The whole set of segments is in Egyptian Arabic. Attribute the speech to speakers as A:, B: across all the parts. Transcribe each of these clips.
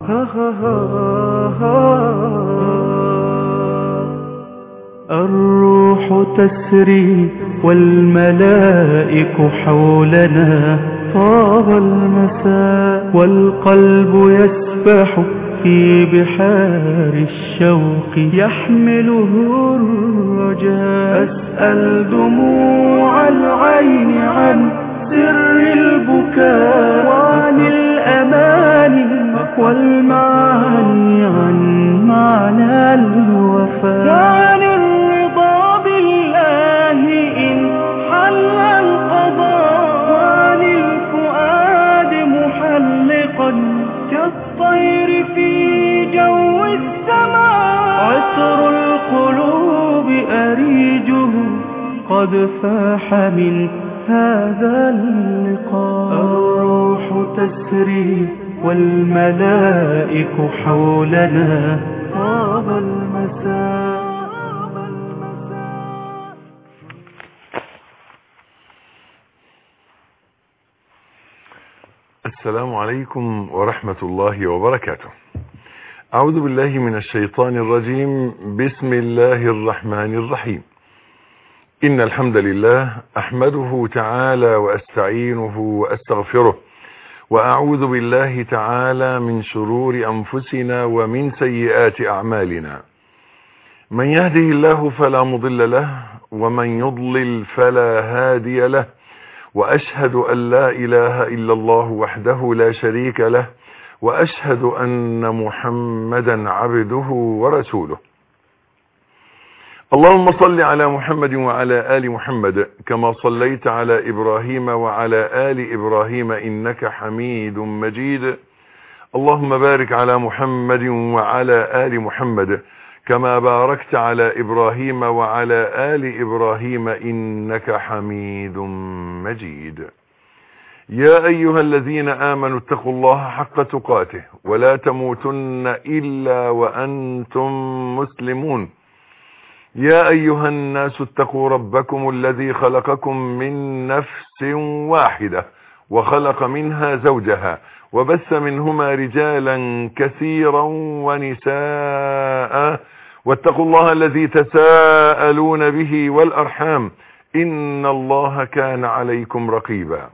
A: الروح تسري والملائك حولنا طاب المساء والقلب يسبح في بحار الشوق يحمله الرجاء أسأل دموع العين عن سر البكاء وعن الأماني والمعاني عن معنى الوفاء وعن الرضا بالله إن حل القضاء وعن الفؤاد محلقا كالطير في جو السماء عطر القلوب أريجه قد فاح من هذا اللقاء الروح تسري والملائك حولنا طاب المساء
B: السلام عليكم ورحمة الله وبركاته أعوذ بالله من الشيطان الرجيم بسم الله الرحمن الرحيم إن الحمد لله أحمده تعالى وأستعينه وأستغفره وأعوذ بالله تعالى من شرور أنفسنا ومن سيئات أعمالنا من يهده الله فلا مضل له ومن يضلل فلا هادي له وأشهد أن لا إله إلا الله وحده لا شريك له وأشهد أن محمدا عبده ورسوله اللهم صل على محمد وعلى آل محمد كما صليت على إبراهيم وعلى آل إبراهيم إنك حميد مجيد اللهم بارك على محمد وعلى آل محمد كما باركت على إبراهيم وعلى آل إبراهيم إنك حميد مجيد يا أيها الذين آمنوا اتقوا الله حق تقاته ولا تموتن إلا وأنتم مسلمون يا أيها الناس اتقوا ربكم الذي خلقكم من نفس واحدة وخلق منها زوجها وبث منهما رجالا كثيرا ونساء واتقوا الله الذي تساءلون به والأرحام إن الله كان عليكم رقيبا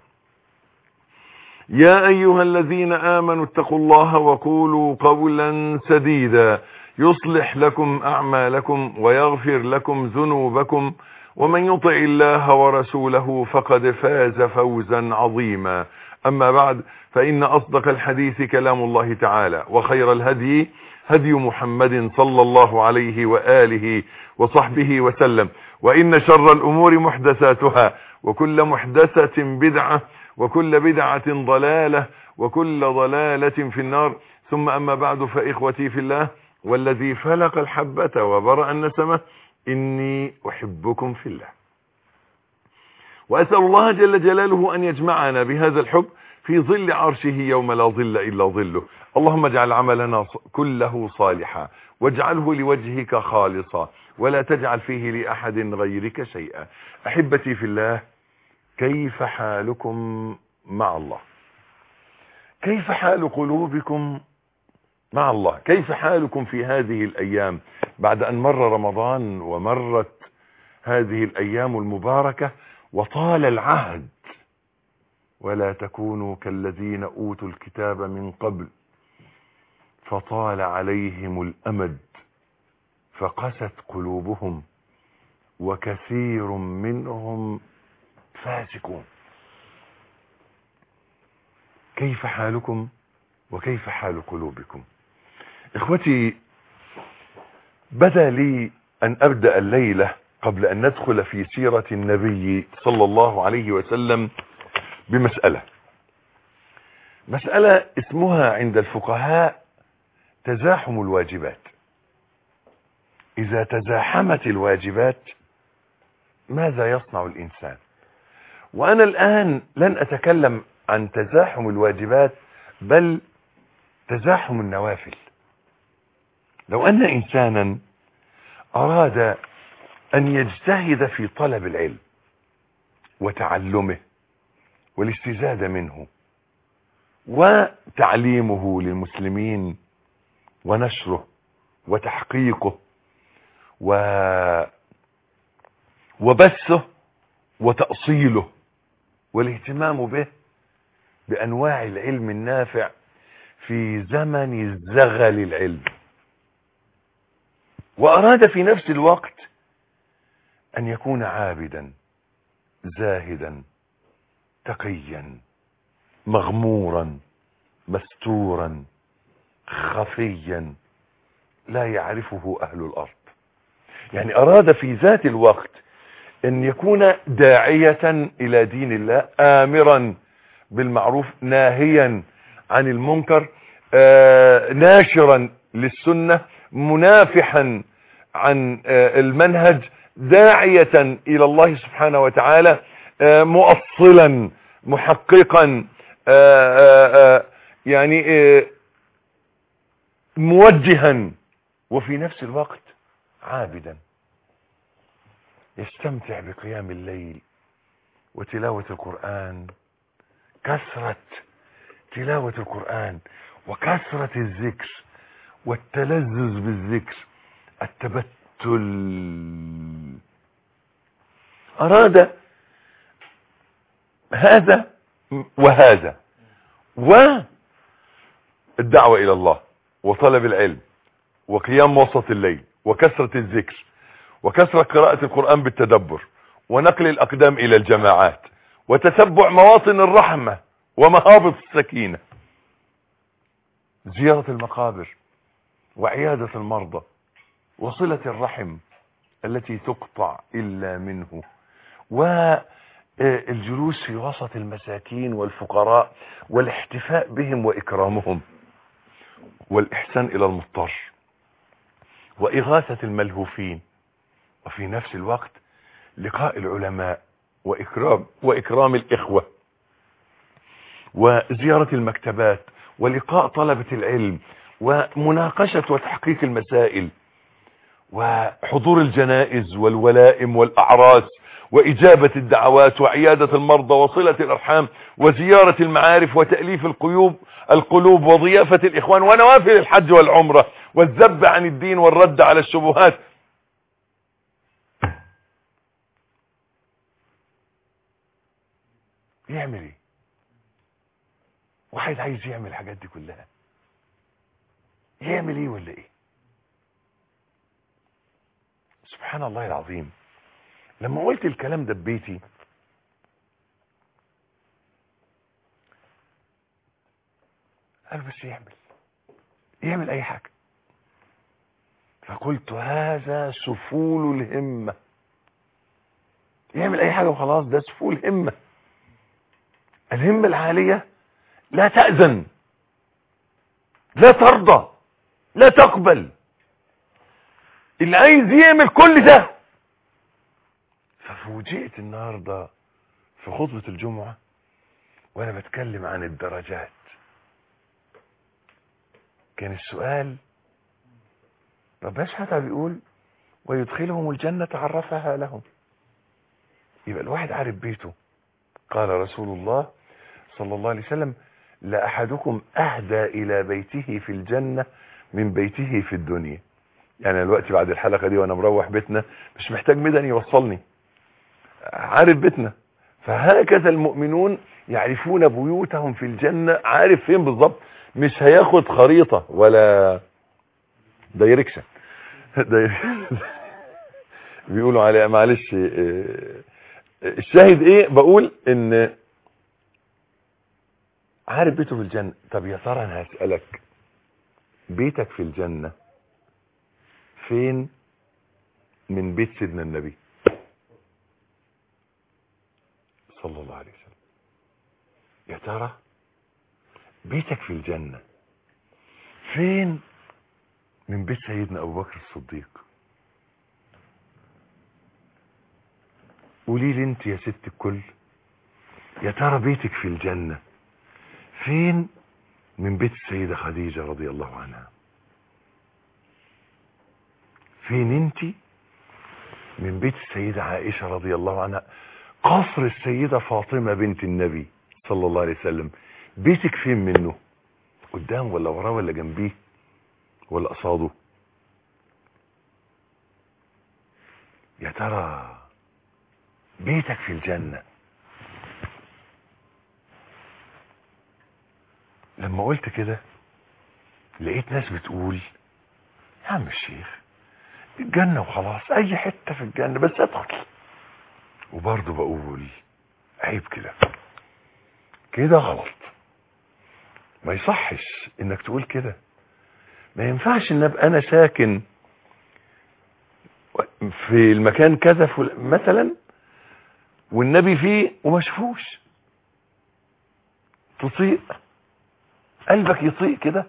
B: يا أيها الذين آمنوا اتقوا الله وقولوا قولا سديدا يصلح لكم أعمالكم ويغفر لكم ذنوبكم ومن يطع الله ورسوله فقد فاز فوزا عظيما أما بعد فإن أصدق الحديث كلام الله تعالى وخير الهدي هدي محمد صلى الله عليه وآله وصحبه وسلم وإن شر الأمور محدثاتها وكل محدثة بدعة وكل بدعة ضلالة وكل ضلالة في النار ثم أما بعد فإخوتي في الله والذي فلق الحبة وبرأ النسمة إني أحبكم في الله وأسأل الله جل جلاله أن يجمعنا بهذا الحب في ظل عرشه يوم لا ظل إلا ظله اللهم اجعل عملنا كله صالحا واجعله لوجهك خالصا ولا تجعل فيه لأحد غيرك شيئا أحبتي في الله كيف حالكم مع الله كيف حال قلوبكم مع الله كيف حالكم في هذه الأيام بعد أن مر رمضان ومرت هذه الأيام المباركة وطال العهد ولا تكونوا كالذين أوتوا الكتاب من قبل فطال عليهم الأمد فقست قلوبهم وكثير منهم فاسقون كيف حالكم وكيف حال قلوبكم اخوتي بدا لي ان ابدا الليله قبل ان ندخل في سيره النبي صلى الله عليه وسلم بمساله مساله اسمها عند الفقهاء تزاحم الواجبات اذا تزاحمت الواجبات ماذا يصنع الانسان وانا الان لن اتكلم عن تزاحم الواجبات بل تزاحم النوافل لو ان انسانا اراد ان يجتهد في طلب العلم وتعلمه والاستزادة منه وتعليمه للمسلمين ونشره وتحقيقه و وبثه وتأصيله والاهتمام به بأنواع العلم النافع في زمن الزغل العلم وأراد في نفس الوقت أن يكون عابدا زاهدا تقيا مغمورا مستورا خفيا لا يعرفه أهل الأرض يعني أراد في ذات الوقت أن يكون داعية إلى دين الله آمرا بالمعروف ناهيا عن المنكر آه ناشرا للسنة منافحا عن آه المنهج داعية إلى الله سبحانه وتعالى آه مؤصلا محققا يعني موجها وفي نفس الوقت عابدا يستمتع بقيام الليل وتلاوة القرآن كثرة تلاوة القرآن وكثرة الذكر والتلذذ بالذكر التبتل أراد هذا وهذا والدعوة إلى الله وطلب العلم وقيام وسط الليل وكثرة الذكر وكثرة قراءة القرآن بالتدبر ونقل الأقدام إلى الجماعات وتتبع مواطن الرحمة ومهابط السكينة زيارة المقابر وعيادة المرضى وصلة الرحم التي تقطع إلا منه والجلوس في وسط المساكين والفقراء والاحتفاء بهم وإكرامهم والإحسان إلى المضطر وإغاثة الملهوفين وفي نفس الوقت لقاء العلماء وإكرام, وإكرام الإخوة وزيارة المكتبات ولقاء طلبة العلم ومناقشة وتحقيق المسائل وحضور الجنائز والولائم والأعراس وإجابة الدعوات وعيادة المرضى وصلة الأرحام وزيارة المعارف وتأليف القيوب القلوب وضيافة الإخوان ونوافل الحج والعمرة والذب عن الدين والرد على الشبهات يعمل ايه واحد عايز يعمل الحاجات دي كلها يعمل ايه ولا ايه سبحان الله العظيم لما قلت الكلام ده ببيتي قال بس يعمل يعمل اي حاجة فقلت هذا سفول الهمة يعمل اي حاجة وخلاص ده سفول همة الهمة العالية لا تأذن لا ترضى لا تقبل اللي عايز يعمل كل ده ففوجئت النهاردة في خطبة الجمعة وانا بتكلم عن الدرجات كان السؤال ربنا سبحانه بيقول ويدخلهم الجنة عرفها لهم يبقى الواحد عارف بيته قال رسول الله صلى الله عليه وسلم لا أحدكم أهدى إلى بيته في الجنة من بيته في الدنيا يعني الوقت بعد الحلقة دي وأنا مروح بيتنا مش محتاج مدني يوصلني عارف بيتنا فهكذا المؤمنون يعرفون بيوتهم في الجنة عارف فين بالظبط مش هياخد خريطة ولا دايركشن بيقولوا على معلش الشاهد ايه بقول ان عارف بيته في الجنة طب يا ترى انا هسألك بيتك في الجنة فين من بيت سيدنا النبي صلى الله عليه وسلم يا ترى بيتك في الجنة فين من بيت سيدنا ابو بكر الصديق قولي لي انت يا ست الكل يا ترى بيتك في الجنة فين من بيت السيدة خديجة رضي الله عنها فين انت من بيت السيدة عائشة رضي الله عنها قصر السيدة فاطمة بنت النبي صلى الله عليه وسلم بيتك فين منه قدام ولا وراه ولا جنبيه ولا قصاده يا ترى بيتك في الجنة لما قلت كده لقيت ناس بتقول يا عم الشيخ الجنة وخلاص اي حتة في الجنة بس ادخل وبرضه بقول عيب كده كده غلط ما يصحش انك تقول كده ما ينفعش ان ابقى انا ساكن في المكان كذا فل- مثلا والنبي فيه وما شافوش تطيق قلبك يطيق كده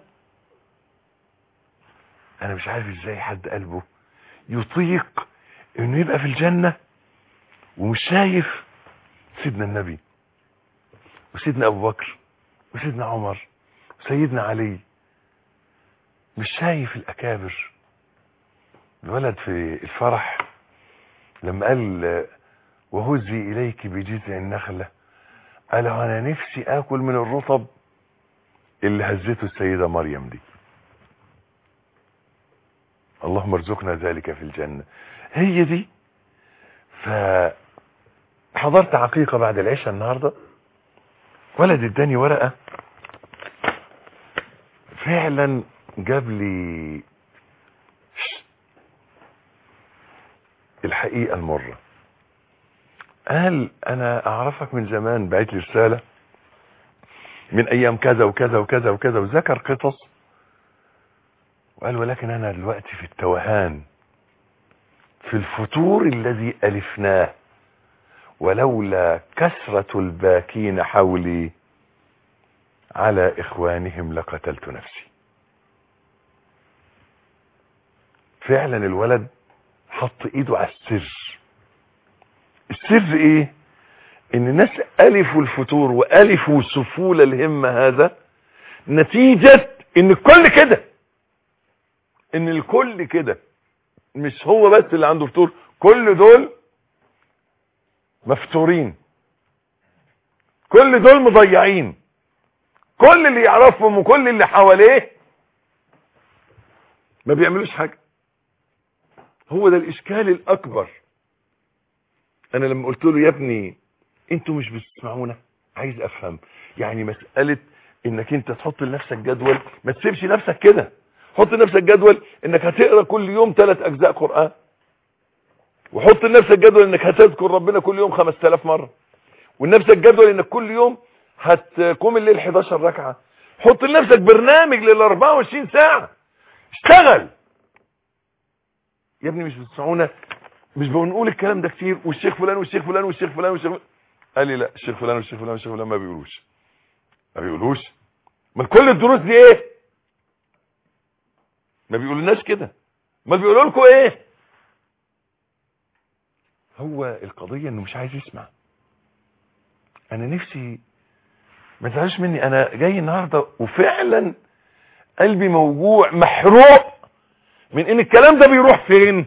B: انا مش عارف ازاي حد قلبه يطيق انه يبقى في الجنة ومش شايف سيدنا النبي وسيدنا ابو بكر وسيدنا عمر وسيدنا علي مش شايف الاكابر الولد في الفرح لما قال وهزي اليك بجذع النخلة قال انا نفسي اكل من الرطب اللي هزته السيدة مريم دي اللهم ارزقنا ذلك في الجنة هي دي فحضرت عقيقة بعد العشاء النهاردة ولد اداني ورقة فعلا جاب لي الحقيقة المرة قال انا اعرفك من زمان بعت لي رسالة من ايام كذا وكذا وكذا وكذا وذكر قصص وقال ولكن انا دلوقتي في التوهان في الفتور الذي الفناه ولولا كثرة الباكين حولي على اخوانهم لقتلت نفسي فعلا الولد حط ايده على السر السر ايه ان الناس الفوا الفتور والفوا سفول الهمة هذا نتيجة ان الكل كده ان الكل كده مش هو بس اللي عنده فتور كل دول مفتورين كل دول مضيعين كل اللي يعرفهم وكل اللي حواليه ما بيعملوش حاجة هو ده الاشكال الاكبر انا لما قلت له يا ابني انتوا مش بتسمعونا عايز افهم يعني مسألة انك انت تحط لنفسك جدول ما تسيبش نفسك كده حط لنفسك جدول انك هتقرا كل يوم ثلاث اجزاء قرآن وحط لنفسك جدول انك هتذكر ربنا كل يوم 5000 مرة ولنفسك جدول انك كل يوم هتقوم الليل 11 ركعة حط لنفسك برنامج لل 24 ساعة اشتغل يا ابني مش بتسمعونا مش بنقول الكلام ده كتير والشيخ فلان والشيخ فلان والشيخ فلان والشيخ فلان قال لي لا الشيخ فلان والشيخ فلان والشيخ فلان ما بيقولوش ما بيقولوش من كل الدروس دي ايه ما بيقولوناش كده ما بيقولوا لكم ايه هو القضية انه مش عايز يسمع انا نفسي ما تزعلش مني انا جاي النهاردة وفعلا قلبي موجوع محروق من ان الكلام ده بيروح فين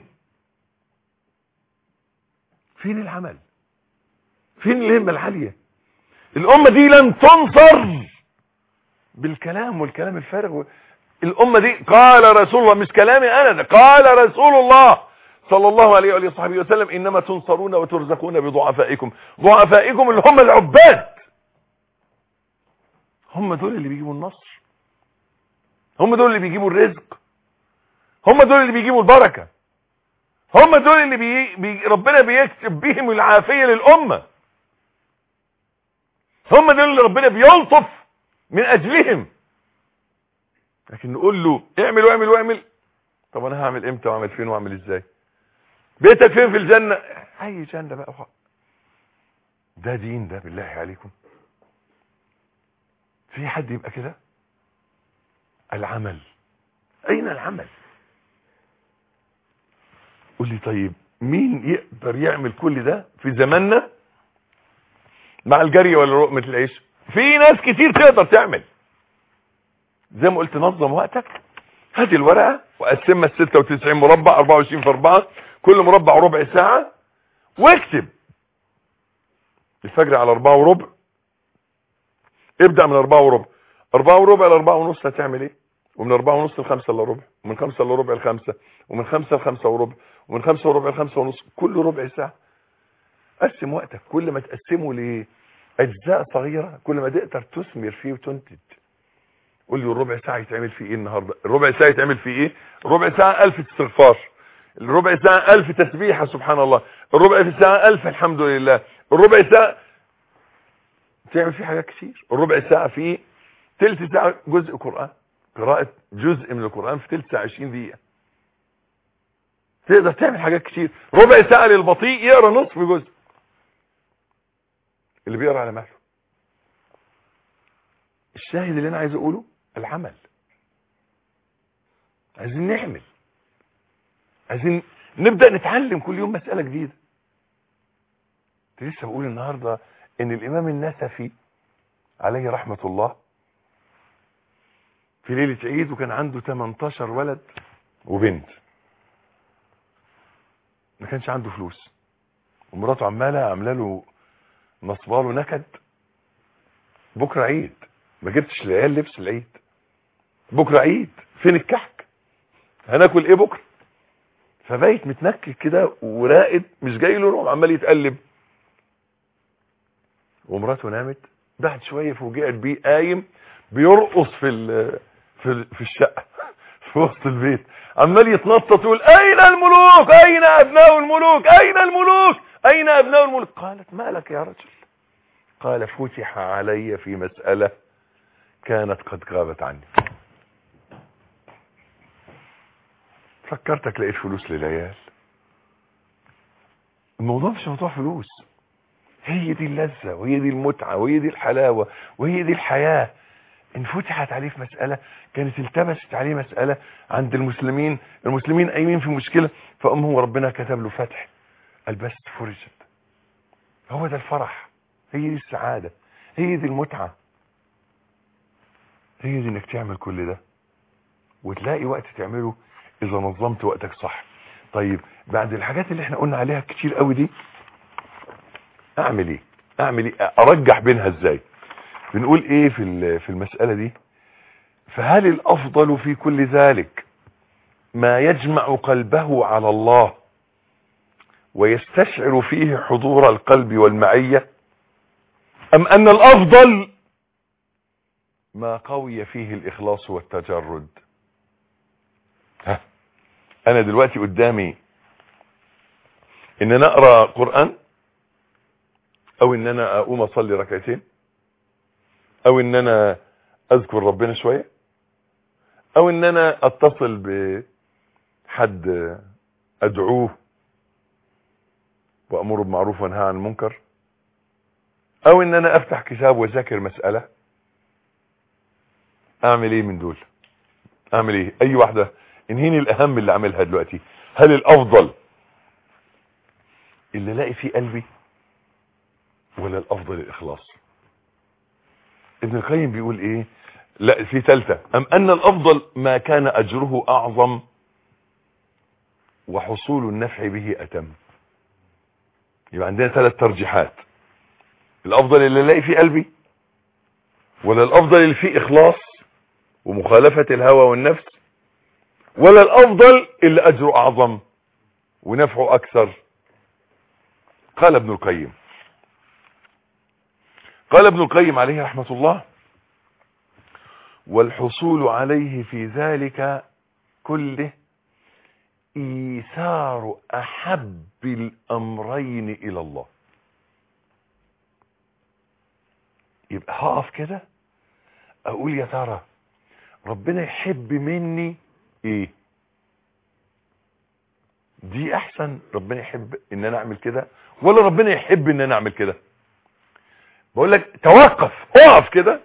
B: فين العمل فين الهمة العالية الامة دي لن تنصر بالكلام والكلام الفارغ الامة دي قال رسول الله مش كلامي انا ده قال رسول الله صلى الله عليه وآله وصحبه وسلم انما تنصرون وترزقون بضعفائكم ضعفائكم اللي هم العباد هم دول اللي بيجيبوا النصر هم دول اللي بيجيبوا الرزق هم دول اللي بيجيبوا البركة هم دول اللي بي... بي... ربنا بيكتب بهم العافية للأمة هم دول اللي ربنا بيلطف من أجلهم لكن نقول له اعمل واعمل واعمل طب انا هعمل امتى واعمل فين واعمل ازاي بيتك فين في الجنة اي جنة بقى وحق. ده دين ده بالله عليكم في حد يبقى كده العمل اين العمل قول لي طيب مين يقدر يعمل كل ده في زماننا مع الجري ولا رقمة العيش في ناس كتير تقدر تعمل زي ما قلت نظم وقتك هات الورقة وقسمها 96 مربع 24 في 4 كل مربع ربع ساعة واكتب الفجر على 4 وربع ابدأ من اربعة وربع اربعة وربع لاربعة ونص هتعمل ايه ومن اربعة ونص لخمسة الا ربع ومن خمسة الا ربع لخمسة ومن خمسة لخمسة وربع ومن خمسة وربع لخمسة ونص كل ربع ساعة قسم وقتك كل ما تقسمه لأجزاء صغيرة كل ما تقدر تثمر فيه وتنتج قول لي الربع ساعة يتعمل فيه ايه النهاردة الربع ساعة يتعمل فيه ايه الربع ساعة الف استغفار الربع ساعة الف تسبيحة سبحان الله الربع ساعة الف الحمد لله الربع ساعة تعمل فيه حاجات كتير الربع ساعة فيه تلت ساعة جزء قرآن قراءة جزء من القرآن في تلت ساعة 20 دقيقة تقدر تعمل حاجات كتير ربع ساعة للبطيء يقرأ نصف جزء اللي بيقرأ على مهله الشاهد اللي انا عايز اقوله العمل عايزين نعمل عايزين نبدأ نتعلم كل يوم مسألة جديدة لسه بقول النهاردة ان الامام النسفي عليه رحمة الله في ليلة عيد وكان عنده 18 ولد وبنت ما كانش عنده فلوس ومراته عمالة عامله له نصباله نكد بكرة عيد ما جبتش العيال لبس العيد بكرة عيد فين الكحك هناكل ايه بكرة فبقيت متنكد كده وراقد مش جاي له نوم عمال يتقلب ومراته نامت بعد شوية فوجئت بيه قايم بيرقص في ال في في الشقة في وسط البيت عمال يتنطط يقول اين الملوك اين ابناء الملوك اين الملوك اين ابناء الملوك قالت ما لك يا رجل قال فتح علي في مسألة كانت قد غابت عني فكرتك لقيت فلوس للعيال الموضوع مش موضوع فلوس هي دي اللذة وهي دي المتعة وهي دي الحلاوة وهي دي الحياة ان فتحت عليه في مسألة كانت التبست عليه مسألة عند المسلمين المسلمين قايمين في مشكلة فأم هو ربنا كتب له فتح البست فرجت هو ده الفرح هي دي السعادة هي دي المتعة هي دي انك تعمل كل ده وتلاقي وقت تعمله اذا نظمت وقتك صح طيب بعد الحاجات اللي احنا قلنا عليها كتير قوي دي اعمل ايه اعمل ايه ارجح بينها ازاي بنقول ايه في في المسألة دي فهل الافضل في كل ذلك ما يجمع قلبه على الله ويستشعر فيه حضور القلب والمعية ام ان الافضل ما قوي فيه الاخلاص والتجرد ها انا دلوقتي قدامي ان انا اقرا قرآن او ان انا اقوم اصلي ركعتين او ان انا اذكر ربنا شوية او ان انا اتصل بحد ادعوه وامره بمعروف وانهى عن المنكر او ان انا افتح كتاب واذاكر مسألة اعمل ايه من دول اعمل ايه اي واحدة انهيني الاهم اللي اعملها دلوقتي هل الافضل اللي الاقي فيه قلبي ولا الافضل الاخلاص ابن القيم بيقول ايه لا في ثالثة ام ان الافضل ما كان اجره اعظم وحصول النفع به اتم يبقى عندنا ثلاث ترجيحات الافضل اللي الاقي فيه قلبي ولا الافضل اللي فيه اخلاص ومخالفة الهوى والنفس ولا الافضل اللي اجره اعظم ونفعه اكثر قال ابن القيم قال ابن القيم عليه رحمة الله والحصول عليه في ذلك كله ايثار احب الامرين الى الله يبقى هقف كده اقول يا ترى ربنا يحب مني ايه دي احسن ربنا يحب ان انا اعمل كده ولا ربنا يحب ان انا اعمل كده بقول لك توقف اقف كده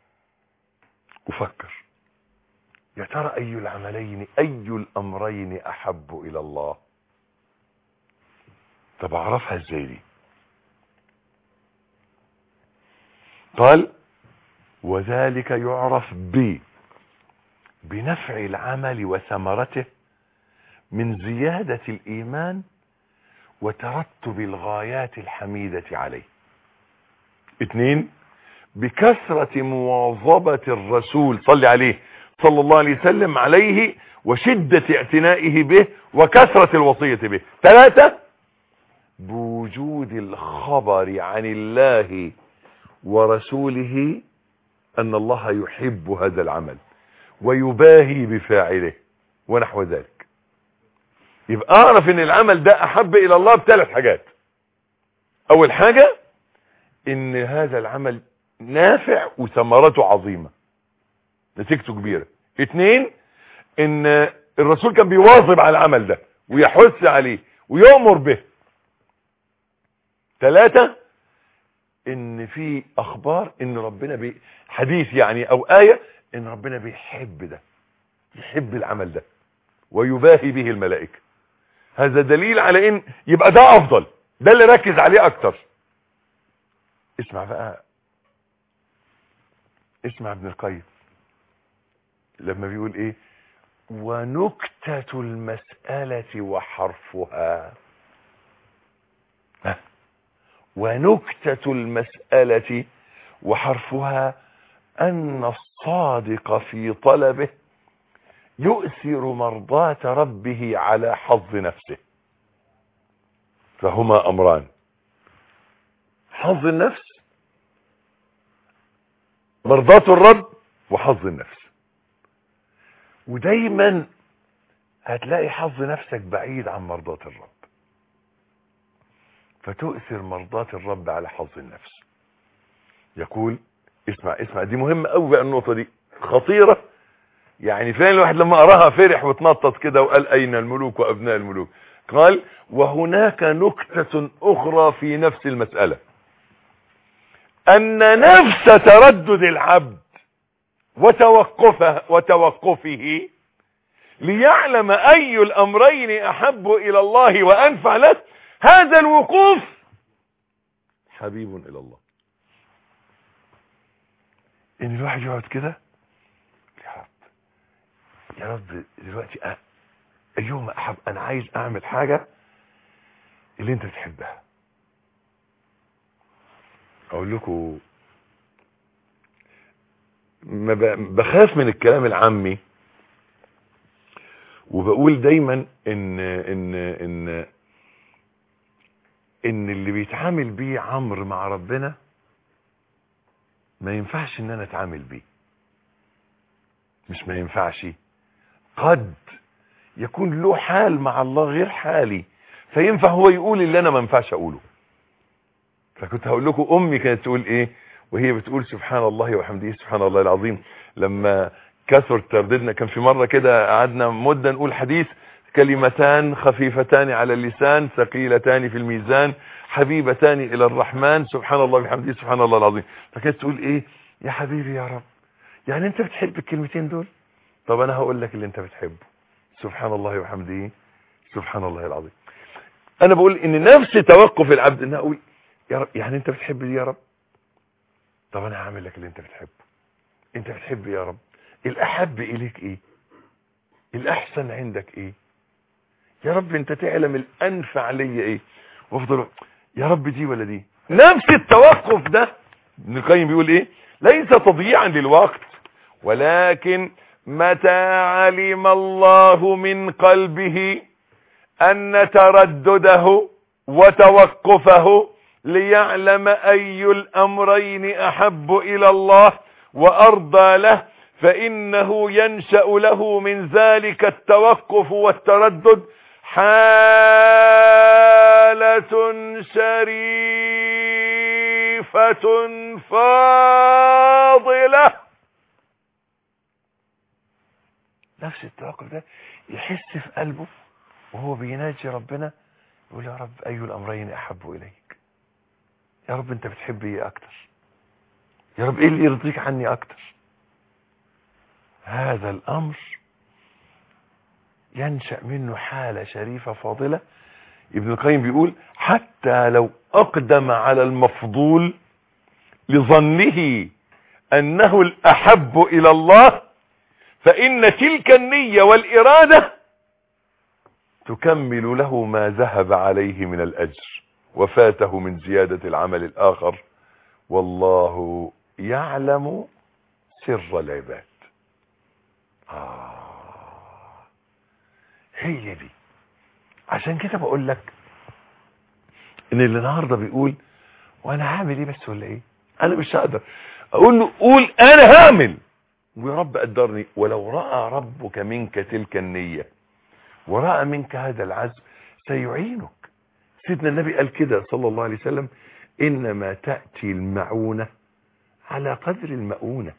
B: وفكر يا ترى اي العملين اي الامرين احب الى الله طب اعرفها ازاي دي قال وذلك يعرف ب بنفع العمل وثمرته من زيادة الإيمان وترتب الغايات الحميدة عليه اتنين بكثرة مواظبة الرسول صلى عليه صلى الله عليه وسلم عليه وشدة اعتنائه به وكثرة الوصية به ثلاثة بوجود الخبر عن الله ورسوله أن الله يحب هذا العمل ويباهي بفاعله ونحو ذلك يبقى أعرف أن العمل ده أحب إلى الله بثلاث حاجات أول حاجة أن هذا العمل نافع وثمرته عظيمة نتيجته كبيرة اثنين ان الرسول كان بيواظب على العمل ده ويحث عليه ويؤمر به ثلاثة ان في اخبار ان ربنا بي حديث يعني او آية ان ربنا بيحب ده يحب العمل ده ويباهي به الملائكة هذا دليل على ان يبقى ده افضل ده اللي ركز عليه اكتر اسمع بقى اسمع ابن القيم لما بيقول ايه ونكتة المسألة وحرفها ها. ونكتة المسألة وحرفها أن الصادق في طلبه يؤثر مرضاة ربه على حظ نفسه فهما أمران حظ النفس مرضاة الرب وحظ النفس ودايما هتلاقي حظ نفسك بعيد عن مرضاة الرب فتؤثر مرضاة الرب على حظ النفس يقول اسمع اسمع دي مهمة قوي بقى النقطة دي خطيرة يعني فعلا الواحد لما قراها فرح وتنطط كده وقال اين الملوك وابناء الملوك قال وهناك نكتة اخرى في نفس المسألة ان نفس تردد العبد وتوقفه وتوقفه ليعلم اي الامرين احب الى الله وانفع له هذا الوقوف حبيب الى الله ان الواحد يقعد كده يا رب يا رب دلوقتي أ- اليوم احب انا عايز اعمل حاجة اللي انت بتحبها اقول لكم ما ب- بخاف من الكلام العامي وبقول دايما ان ان ان ان اللي بيتعامل بيه عمرو مع ربنا ما ينفعش ان انا اتعامل بيه مش ما ينفعش قد يكون له حال مع الله غير حالي فينفع هو يقول اللي انا ما ينفعش اقوله فكنت هقول لكم امي كانت تقول ايه وهي بتقول سبحان الله وحمده سبحان الله العظيم لما كثر ترددنا كان في مرة كده قعدنا مدة نقول حديث كلمتان خفيفتان على اللسان ثقيلتان في الميزان حبيبتان الى الرحمن سبحان الله وبحمده سبحان الله العظيم فكانت تقول ايه يا حبيبي يا رب يعني انت بتحب الكلمتين دول طب انا هقول لك اللي انت بتحبه سبحان الله وبحمده سبحان الله العظيم انا بقول ان نفس توقف العبد ان اقول يا رب يعني انت بتحب دي يا رب طب انا هعمل لك اللي انت بتحبه انت بتحب يا رب الاحب اليك ايه الاحسن عندك ايه يا رب انت تعلم الانفع ليا ايه وافضل يا رب دي ولا دي نفس التوقف ده ابن القيم بيقول ايه ليس تضييعا للوقت ولكن متى علم الله من قلبه ان تردده وتوقفه ليعلم اي الامرين احب الى الله وارضى له فانه ينشا له من ذلك التوقف والتردد حالة شريفة فاضلة نفس التوقف ده يحس في قلبه وهو بيناجي ربنا يقول يا رب اي الامرين احب اليك يا رب انت بتحب ايه اكتر يا رب ايه اللي يرضيك عني اكتر هذا الامر ينشأ منه حالة شريفة فاضلة ابن القيم بيقول حتى لو اقدم على المفضول لظنه انه الاحب الى الله فان تلك النية والارادة تكمل له ما ذهب عليه من الاجر وفاته من زيادة العمل الاخر والله يعلم سر العباد آه هي دي عشان كده بقول لك ان اللي النهارده بيقول وانا هعمل ايه بس ولا ايه انا مش هقدر اقول له قول انا هعمل ويا رب قدرني ولو راى ربك منك تلك النيه وراى منك هذا العزم سيعينك سيدنا النبي قال كده صلى الله عليه وسلم انما تاتي المعونه على قدر المؤونه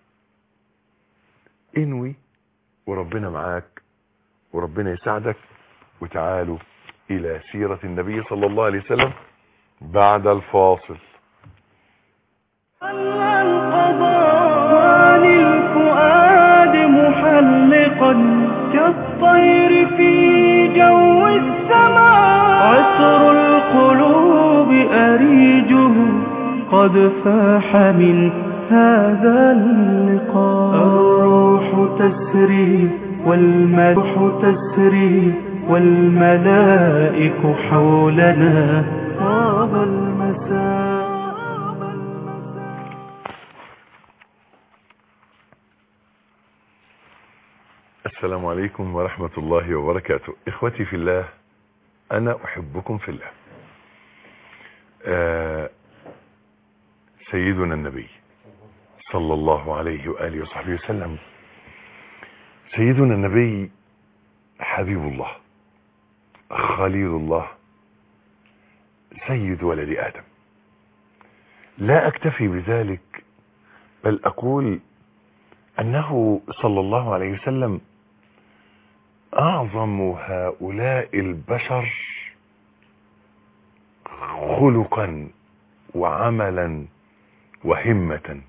B: انوي وربنا معاك وربنا يساعدك وتعالوا الى سيره النبي صلى الله عليه وسلم بعد الفاصل
A: القضاء للفؤاد محلقا كالطير في جو السماء عطر القلوب أريجه قد فاح من هذا اللقاء الروح تسري والمدح تسري والملائك حولنا طاب المساء
B: السلام عليكم ورحمة الله وبركاته إخوتي في الله أنا أحبكم في الله آه سيدنا النبي صلى الله عليه وآله وصحبه وسلم سيدنا النبي حبيب الله خليل الله سيد ولد آدم لا أكتفي بذلك بل أقول أنه صلى الله عليه وسلم أعظم هؤلاء البشر خلقا وعملا وهمة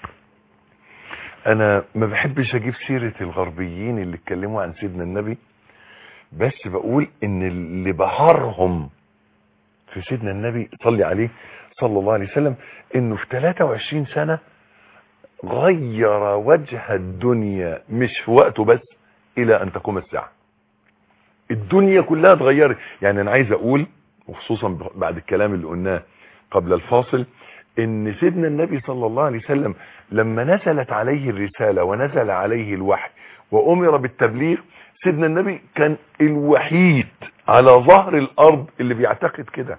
B: أنا ما بحبش أجيب سيرة الغربيين اللي اتكلموا عن سيدنا النبي بس بقول إن اللي بهرهم في سيدنا النبي صلي عليه صلى الله عليه وسلم إنه في 23 سنة غير وجه الدنيا مش في وقته بس الى ان تقوم الساعة الدنيا كلها اتغيرت يعني انا عايز اقول وخصوصا بعد الكلام اللي قلناه قبل الفاصل ان سيدنا النبي صلى الله عليه وسلم لما نزلت عليه الرسالة ونزل عليه الوحي وامر بالتبليغ سيدنا النبي كان الوحيد على ظهر الارض اللي بيعتقد كده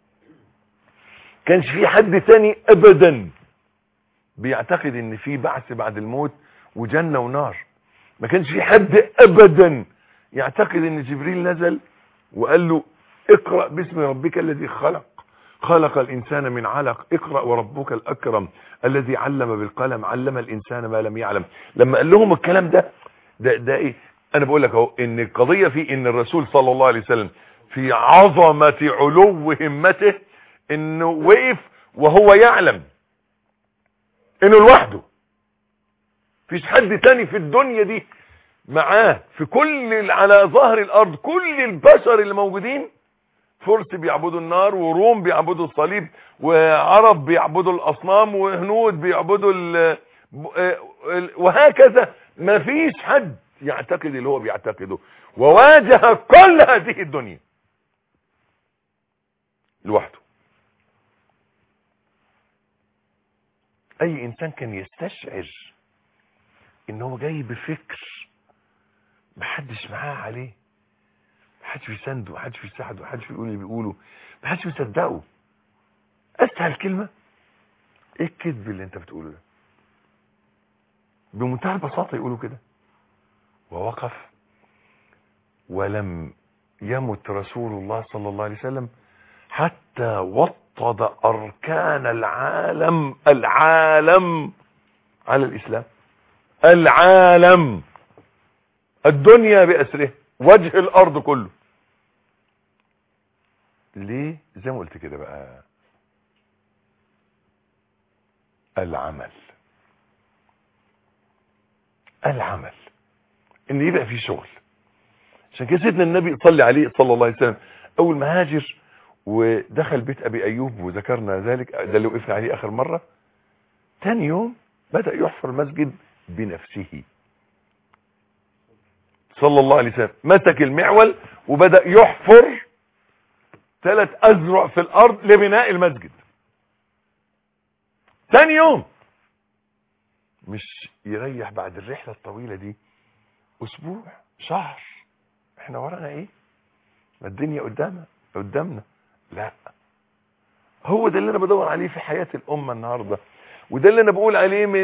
B: كانش في حد تاني ابدا بيعتقد ان في بعث بعد الموت وجنة ونار ما كانش في حد ابدا يعتقد ان جبريل نزل وقال له اقرأ باسم ربك الذي خلق خلق الانسان من علق اقرأ وربك الاكرم الذي علم بالقلم علم الانسان ما لم يعلم لما قال لهم الكلام ده ده, ده ايه انا بقول لك اهو ان القضية في ان الرسول صلى الله عليه وسلم في عظمة علو همته انه وقف وهو يعلم انه لوحده فيش حد تاني في الدنيا دي معاه في كل على ظهر الارض كل البشر اللي موجودين فرس بيعبدوا النار وروم بيعبدوا الصليب وعرب بيعبدوا الاصنام وهنود بيعبدوا ال وهكذا ما فيش حد يعتقد اللي هو بيعتقده وواجه كل هذه الدنيا لوحده اي انسان كان يستشعر ان هو جاي بفكر محدش معاه عليه محدش بيسنده محدش بيساعده محدش بيقول اللي بيقوله محدش بيصدقه اسهل كلمة ايه الكذب اللي انت بتقوله ده بمنتهى البساطة يقولوا كده ووقف ولم يمت رسول الله صلى الله عليه وسلم حتى وطد اركان العالم العالم على الاسلام العالم الدنيا بأسره وجه الأرض كله ليه زي ما قلت كده بقى العمل العمل ان يبقى فيه شغل عشان كده سيدنا النبي صلى عليه صلى الله عليه وسلم اول ما هاجر ودخل بيت ابي ايوب وذكرنا ذلك ده اللي وقفنا عليه اخر مرة تاني يوم بدأ يحفر المسجد بنفسه صلى الله عليه وسلم مسك المعول وبدأ يحفر ثلاث أزرع في الأرض لبناء المسجد ثاني يوم مش يريح بعد الرحلة الطويلة دي اسبوع شهر احنا ورانا ايه ما الدنيا قدامنا قدامنا لا هو ده اللي انا بدور عليه في حياة الامة النهاردة وده اللي انا بقول عليه من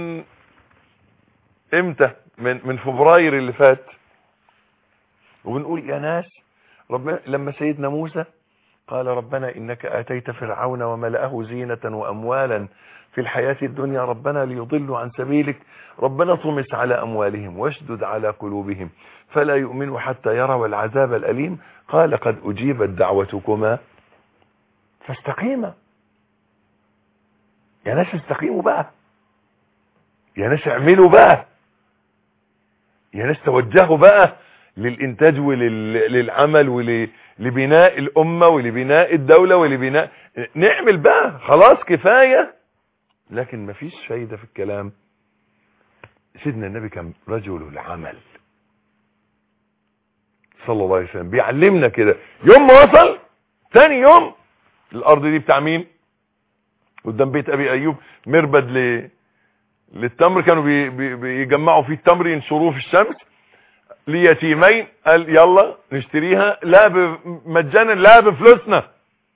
B: امتى من من فبراير اللي فات وبنقول يا ناس ربنا لما سيدنا موسى قال ربنا انك اتيت فرعون وملأه زينة واموالا في الحياة الدنيا ربنا ليضلوا عن سبيلك ربنا طمس على اموالهم واشدد على قلوبهم فلا يؤمنوا حتى يروا العذاب الاليم قال قد اجيبت دعوتكما فاستقيما يا ناس استقيموا بقى يا ناس اعملوا بقى يا ناس توجهوا بقى للإنتاج وللعمل ولبناء الأمة ولبناء الدولة ولبناء نعمل بقى خلاص كفاية لكن مفيش فايدة في الكلام سيدنا النبي كان رجل العمل صلى الله عليه وسلم بيعلمنا كده يوم ما وصل ثاني يوم الأرض دي بتاع مين قدام بيت أبي أيوب مربد ل... للتمر كانوا بي... بي... بيجمعوا فيه التمر ينشروه في الشمس ليتيمين قال يلا نشتريها لا مجانا لا بفلوسنا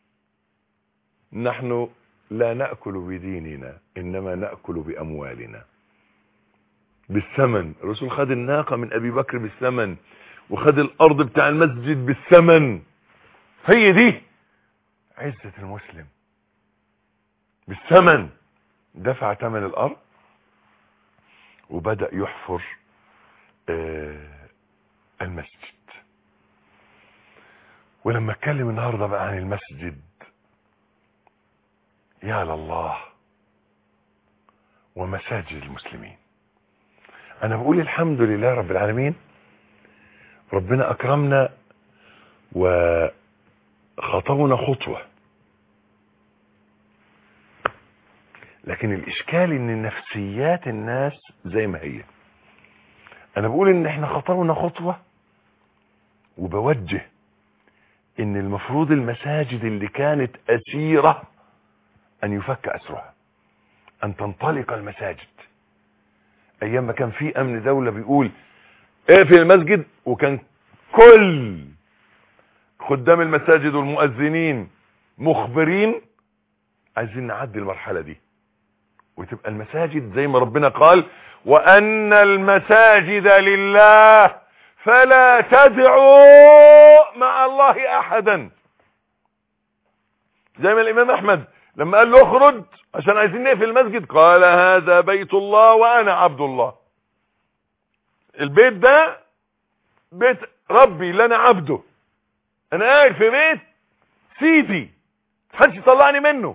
B: نحن لا نأكل بديننا إنما نأكل بأموالنا بالثمن الرسول خد الناقة من أبي بكر بالثمن وخد الأرض بتاع المسجد بالثمن هي دي عزة المسلم بالثمن دفع ثمن الأرض وبدأ يحفر آه المسجد ولما اتكلم النهاردة بقى عن المسجد يا لله ومساجد المسلمين انا بقول الحمد لله رب العالمين ربنا اكرمنا وخطونا خطوة لكن الاشكال ان نفسيات الناس زي ما هي انا بقول ان احنا خطونا خطوة وبوجه ان المفروض المساجد اللي كانت اسيرة ان يفك اسرها ان تنطلق المساجد ايام ما كان في امن دولة بيقول اقفل إيه المسجد وكان كل خدام المساجد والمؤذنين مخبرين عايزين نعدي المرحلة دي وتبقى المساجد زي ما ربنا قال وان المساجد لله فلا تدعوا مع الله احدا زي ما الامام احمد لما قال له اخرج عشان عايزين نقفل المسجد قال هذا بيت الله وانا عبد الله البيت ده بيت ربي اللي انا عبده انا قاعد في بيت سيدي محدش يطلعني منه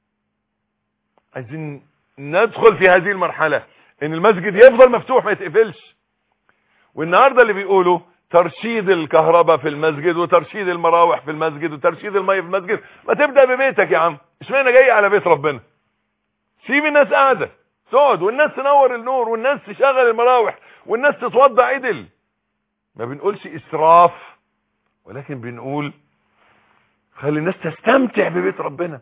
B: عايزين ندخل في هذه المرحلة ان المسجد يفضل مفتوح ما يتقفلش والنهاردة اللي بيقولوا ترشيد الكهرباء في المسجد وترشيد المراوح في المسجد وترشيد المية في المسجد ما تبدأ ببيتك يا عم اشمعنى جاي على بيت ربنا سيب الناس قاعدة تقعد والناس تنور النور والناس تشغل المراوح والناس تتوضع عدل ما بنقولش اسراف ولكن بنقول خلي الناس تستمتع ببيت ربنا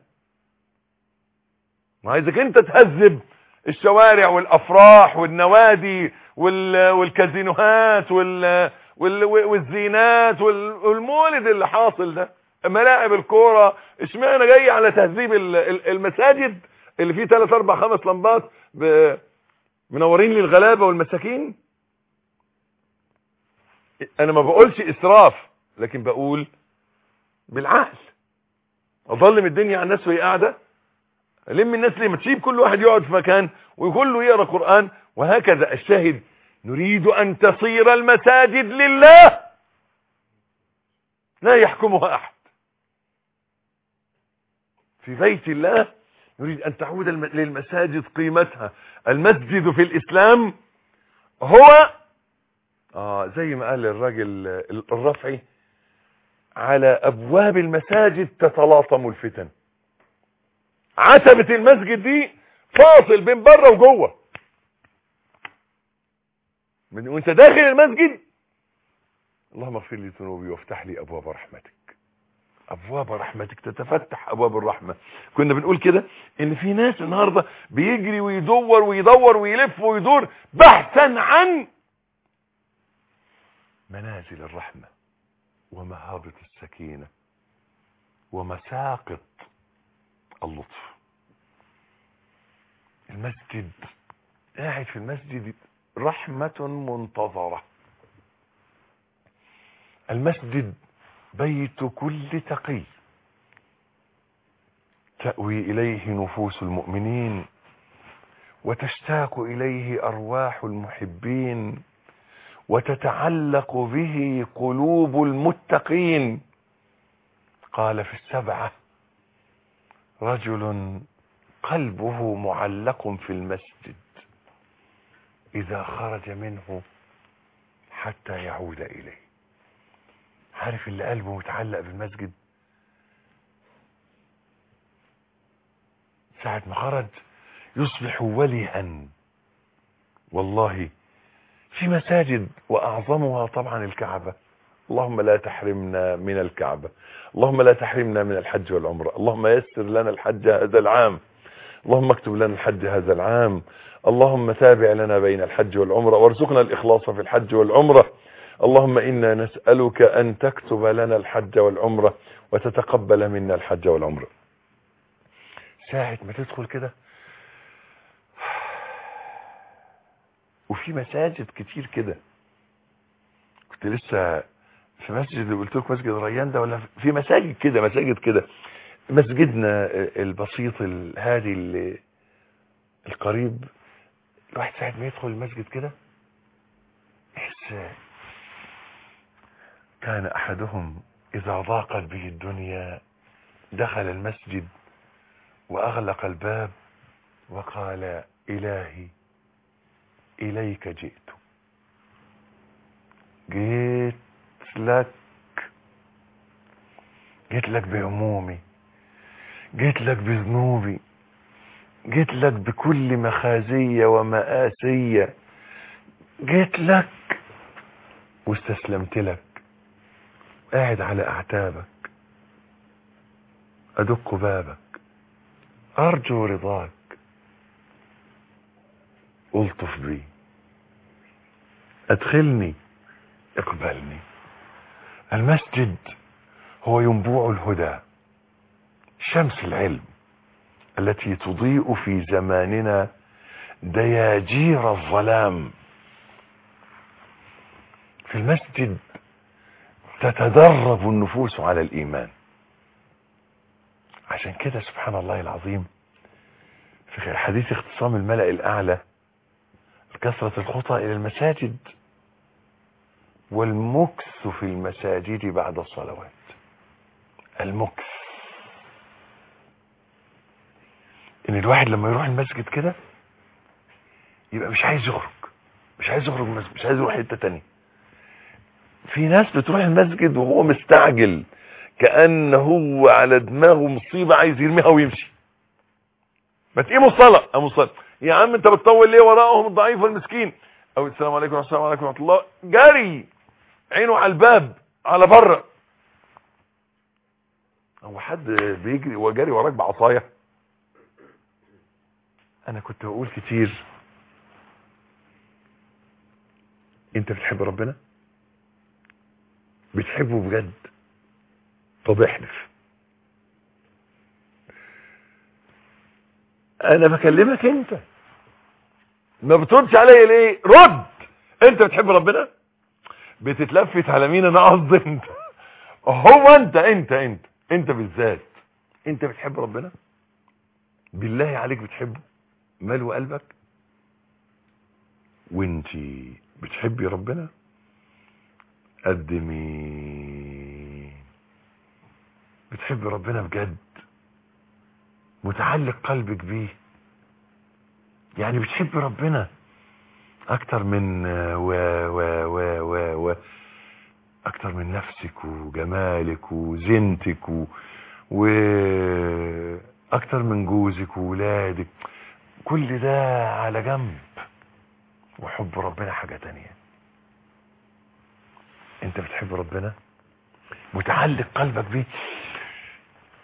B: ما عايزك انت تهذب الشوارع والافراح والنوادي والكازينوهات وال والزينات والمولد اللي حاصل ده ملاعب الكوره اشمعنى جاي على تهذيب المساجد اللي فيه 3 4 5 لمبات منورين للغلابه والمساكين انا ما بقولش اسراف لكن بقول بالعقل اظلم الدنيا على الناس وهي قاعده لم الناس ليه ما تسيب كل واحد يقعد في مكان وكله يقرا قران وهكذا الشاهد نريد ان تصير المساجد لله لا يحكمها احد في بيت الله نريد ان تعود للمساجد قيمتها المسجد في الاسلام هو اه زي ما قال الراجل الرفعي على ابواب المساجد تتلاطم الفتن عتبة المسجد دي فاصل بين بره وجوه من وانت داخل المسجد اللهم اغفر لي ذنوبي وافتح لي ابواب رحمتك ابواب رحمتك تتفتح ابواب الرحمة كنا بنقول كده ان في ناس النهاردة بيجري ويدور ويدور ويلف ويدور بحثا عن منازل الرحمة ومهابة السكينة ومساقط اللطف المسجد قاعد في المسجد رحمة منتظرة المسجد بيت كل تقي تأوي إليه نفوس المؤمنين وتشتاق إليه أرواح المحبين وتتعلق به قلوب المتقين قال في السبعة رجل قلبه معلق في المسجد إذا خرج منه حتى يعود إليه عارف اللي قلبه متعلق بالمسجد ساعة ما خرج يصبح ولها والله في مساجد وأعظمها طبعا الكعبة اللهم لا تحرمنا من الكعبة اللهم لا تحرمنا من الحج والعمرة اللهم يسر لنا الحج هذا العام اللهم اكتب لنا الحج هذا العام اللهم تابع لنا بين الحج والعمرة وارزقنا الإخلاص في الحج والعمرة اللهم إنا نسألك أن تكتب لنا الحج والعمرة وتتقبل منا الحج والعمرة ساعة ما تدخل كده وفي مساجد كتير كده كنت لسه في مسجد اللي قلت لكم مسجد ريان ده ولا في مساجد كده مساجد كده مسجدنا البسيط الهادي اللي القريب الواحد ساعة ما يدخل المسجد كده يحس كان احدهم اذا ضاقت به الدنيا دخل المسجد واغلق الباب وقال الهي اليك جئت جيت لك جيت لك بهمومي جيت لك بذنوبي جيت لك بكل مخازية ومآسية جيت لك واستسلمت لك قاعد على اعتابك ادق بابك ارجو رضاك الطف بي ادخلني اقبلني المسجد هو ينبوع الهدى شمس العلم التي تضيء في زماننا دياجير الظلام في المسجد تتدرب النفوس على الإيمان عشان كده سبحان الله العظيم في حديث اختصام الملأ الأعلى كثرة الخطى إلى المساجد والمكث في المساجد بعد الصلوات المكث ان الواحد لما يروح المسجد كده يبقى مش عايز يخرج مش عايز يخرج من المسجد مش عايز يروح حته تانية في ناس بتروح المسجد وهو مستعجل كأن هو على دماغه مصيبة عايز يرميها ويمشي ما تقيموا الصلاة قاموا الصلاة يا عم انت بتطول ليه وراءهم الضعيف والمسكين او السلام عليكم والسلام عليكم ورحمة الله جري عينه على الباب على بره هو حد بيجري وجري وراك بعصايه انا كنت بقول كتير انت بتحب ربنا بتحبه بجد طب احلف انا بكلمك انت ما بتردش عليا ليه رد انت بتحب ربنا بتتلفت على مين انا قصدي انت هو انت انت انت انت بالذات انت بتحب ربنا بالله عليك بتحبه ملو قلبك وانتي بتحبي ربنا قدمي بتحبي ربنا بجد متعلق قلبك بيه يعني بتحبي ربنا اكتر من و و و و و اكتر من نفسك وجمالك وزينتك و, و اكتر من جوزك وولادك كل ده على جنب وحب ربنا حاجة تانية انت بتحب ربنا متعلق قلبك بيه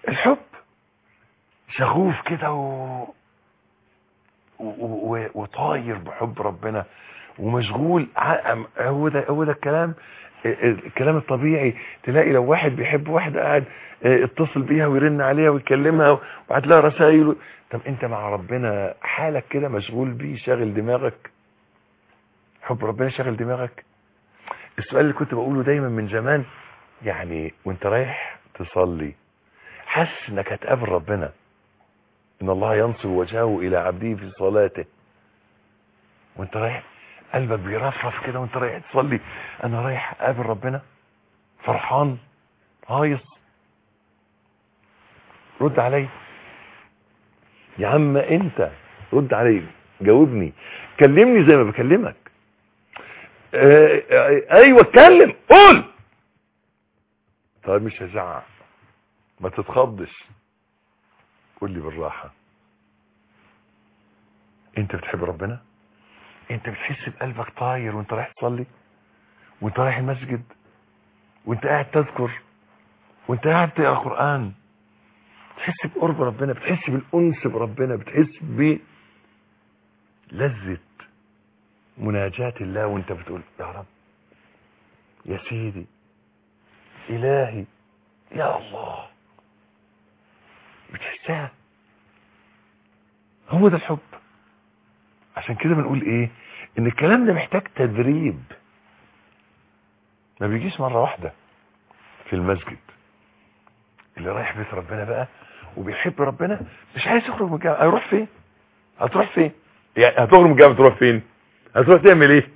B: الحب شغوف كده و... و... و... وطاير بحب ربنا ومشغول ع- هو ده هو ده الكلام الكلام الطبيعي تلاقي لو واحد بيحب واحده قاعد اه، اتصل بيها ويرن عليها ويكلمها وبعت لها رسائل طب انت مع ربنا حالك كده مشغول بيه شاغل دماغك حب ربنا شاغل دماغك السؤال اللي كنت بقوله دايما من زمان يعني وانت رايح تصلي حاسس انك هتقابل ربنا ان الله ينصب وجهه الى عبده في صلاته وانت رايح قلبك بيرفرف كده وانت رايح تصلي انا رايح اقابل ربنا فرحان هايص رد علي يا عم انت رد علي جاوبني كلمني زي ما بكلمك اه اه ايوه اتكلم قول طيب مش هزعق ما تتخضش قول لي بالراحه انت بتحب ربنا انت بتحس بقلبك طاير وانت رايح تصلي وانت رايح المسجد وانت قاعد تذكر وانت قاعد تقرا قران بتحس بقرب ربنا بتحس بالانس بربنا بتحس بلذة مناجاة الله وانت بتقول يا رب يا سيدي الهي يا الله بتحسها هو ده الحب عشان كده بنقول ايه ان الكلام ده محتاج تدريب ما بيجيش مرة واحدة في المسجد اللي رايح بيت ربنا بقى وبيحب ربنا مش عايز يخرج من الجامعة هيروح فين هتروح فين يعني هتخرج من الجامعة تروح فين هتروح تعمل ايه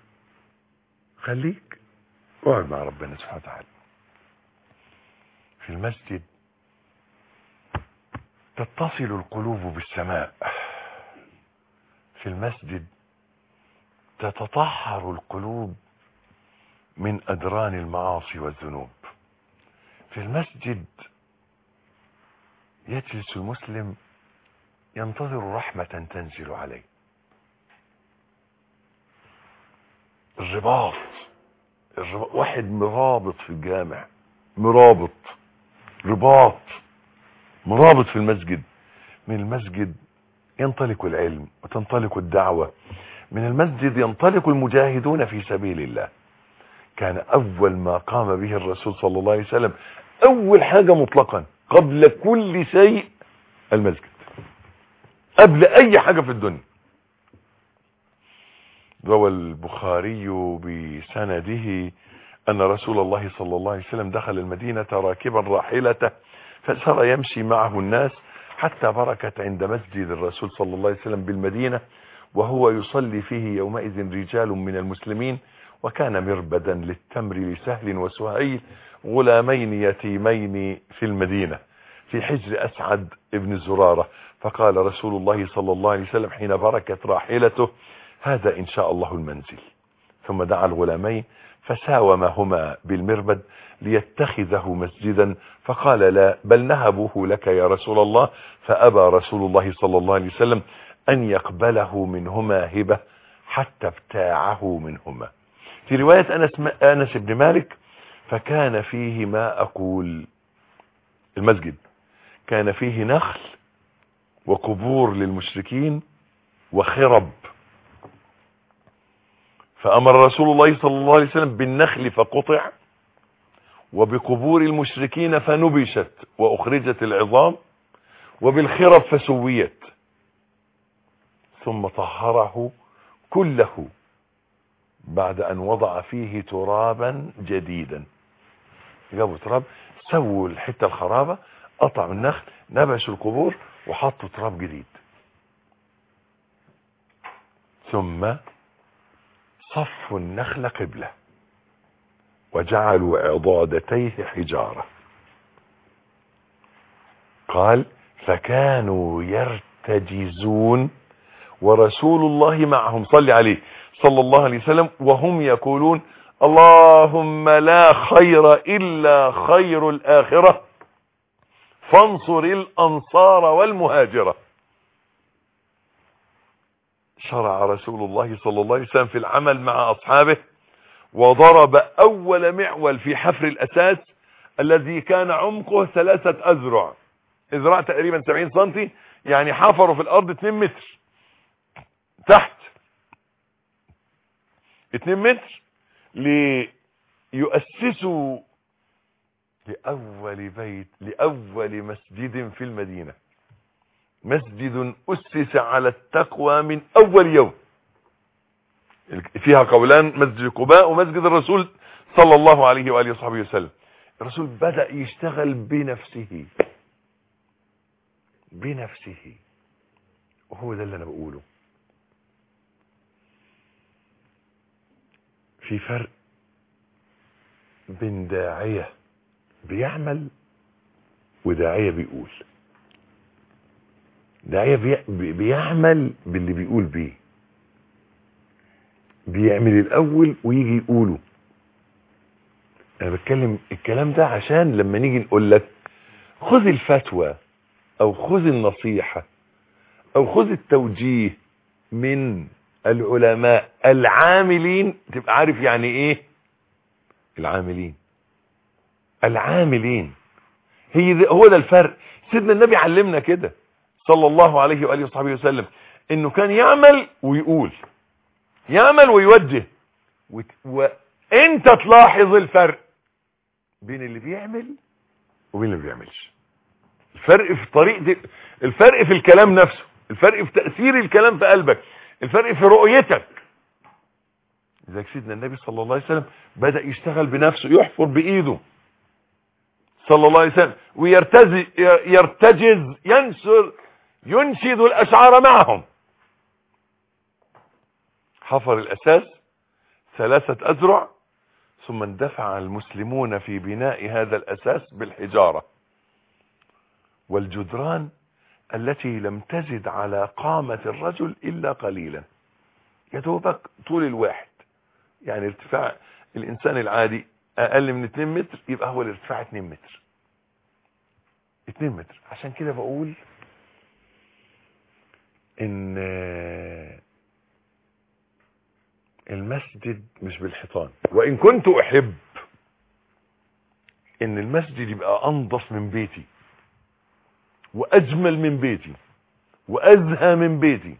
B: خليك اقعد مع ربنا سبحانه وتعالى في المسجد تتصل القلوب بالسماء في المسجد تتطهر القلوب من أدران المعاصي والذنوب في المسجد يجلس المسلم ينتظر رحمة تنزل عليه الرباط الرباط واحد مرابط في الجامع مرابط رباط مرابط في المسجد من المسجد ينطلق العلم وتنطلق الدعوة من المسجد ينطلق المجاهدون في سبيل الله كان أول ما قام به الرسول صلى الله عليه وسلم أول حاجة مطلقا قبل كل شيء المسجد قبل أي حاجة في الدنيا روى البخاري بسنده أن رسول الله صلى الله عليه وسلم دخل المدينة راكبا راحلته فسار يمشي معه الناس حتى بركت عند مسجد الرسول صلى الله عليه وسلم بالمدينة وهو يصلي فيه يومئذ رجال من المسلمين وكان مربدا للتمر لسهل وسهيل غلامين يتيمين في المدينة في حجر أسعد ابن زرارة فقال رسول الله صلى الله عليه وسلم حين بركت راحلته هذا إن شاء الله المنزل ثم دعا الغلامين فساومهما بالمربد ليتخذه مسجدا فقال لا بل نهبوه لك يا رسول الله فأبى رسول الله صلى الله عليه وسلم أن يقبله منهما هبة حتى ابتاعه منهما في رواية أنس, أنس بن مالك فكان فيه ما أقول المسجد كان فيه نخل وقبور للمشركين وخرب فأمر رسول الله صلى الله عليه وسلم بالنخل فقطع وبقبور المشركين فنبشت وأخرجت العظام وبالخرب فسويت ثم طهره كله بعد أن وضع فيه ترابا جديدا جابوا تراب سووا الحتة الخرابة قطعوا النخل نبشوا القبور وحطوا تراب جديد ثم صفوا النخل قبلة وجعلوا عضادتيه حجارة قال فكانوا يرتجزون ورسول الله معهم صلى عليه صلى الله عليه وسلم وهم يقولون اللهم لا خير إلا خير الآخرة فانصر الأنصار والمهاجرة شرع رسول الله صلى الله عليه وسلم في العمل مع أصحابه وضرب أول معول في حفر الأساس الذي كان عمقه ثلاثة أذرع اذراع تقريبا 70 سنتي يعني حفروا في الارض 2 متر تحت 2 متر ليؤسسوا لأول بيت لأول مسجد في المدينة مسجد أسس على التقوى من أول يوم فيها قولان مسجد قباء ومسجد الرسول صلى الله عليه وآله وصحبه وسلم الرسول بدأ يشتغل بنفسه بنفسه وهو ده اللي انا بقوله في فرق بين داعية بيعمل وداعية بيقول داعية بي... بيعمل باللي بيقول بيه بيعمل الاول ويجي يقوله انا بتكلم الكلام ده عشان لما نيجي نقول لك خذ الفتوى او خذ النصيحة او خذ التوجيه من العلماء العاملين تبقى عارف يعني ايه العاملين العاملين هي ده هو ده الفرق سيدنا النبي علمنا كده صلى الله عليه وآله وصحبه وسلم انه كان يعمل ويقول يعمل ويوجه وت... وانت تلاحظ الفرق بين اللي بيعمل وبين اللي بيعملش الفرق في طريقة الفرق في الكلام نفسه الفرق في تأثير الكلام في قلبك الفرق في رؤيتك لذلك سيدنا النبي صلى الله عليه وسلم بدأ يشتغل بنفسه يحفر بإيده صلى الله عليه وسلم ويرتز يرتجز ينشر ينشد الأشعار معهم حفر الأساس ثلاثة أذرع ثم اندفع المسلمون في بناء هذا الأساس بالحجارة والجدران التي لم تزد على قامة الرجل إلا قليلا يدوبك طول الواحد يعني ارتفاع الإنسان العادي أقل من 2 متر يبقى هو الارتفاع 2 متر 2 متر عشان كده بقول ان المسجد مش بالحيطان وان كنت احب ان المسجد يبقى انظف من بيتي واجمل من بيتي وازهى من بيتي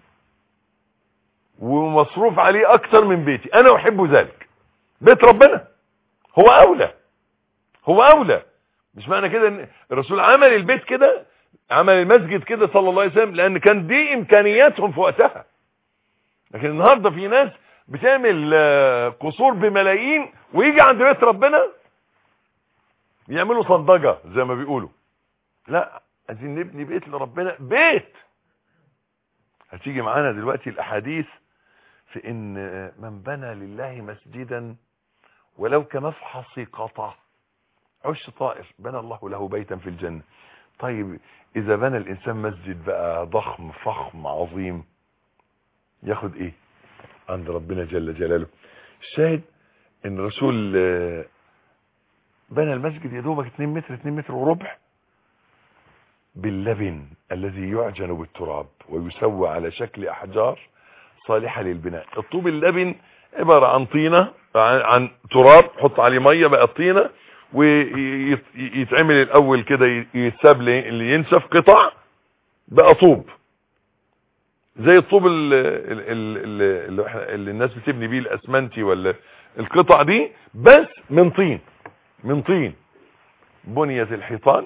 B: ومصروف عليه اكتر من بيتي انا احب ذلك بيت ربنا هو اولى هو اولى مش معنى كده ان الرسول عمل البيت كده عمل المسجد كده صلى الله عليه وسلم لان كان دي امكانياتهم في وقتها لكن النهاردة في ناس بتعمل قصور بملايين ويجي عند بيت ربنا يعملوا صندجة زي ما بيقولوا لا عايزين نبني بيت لربنا بيت هتيجي معانا دلوقتي الاحاديث في ان من بنى لله مسجدا ولو كمفحص قطع عش طائر بنى الله له بيتا في الجنة طيب اذا بنى الانسان مسجد بقى ضخم فخم عظيم ياخد ايه عند ربنا جل جلاله الشاهد ان الرسول بنى المسجد يا دوبك 2 متر 2 متر وربع باللبن الذي يعجن بالتراب ويسوى على شكل احجار صالحة للبناء الطوب اللبن عبارة عن طينة عن تراب حط عليه مية بقى الطينة ويتعمل الاول كده يتساب اللي ينسف قطع بقى طوب زي الطوب اللي, اللي, اللي الناس بتبني بيه الاسمنتي ولا القطع دي بس من طين من طين بنيت الحيطان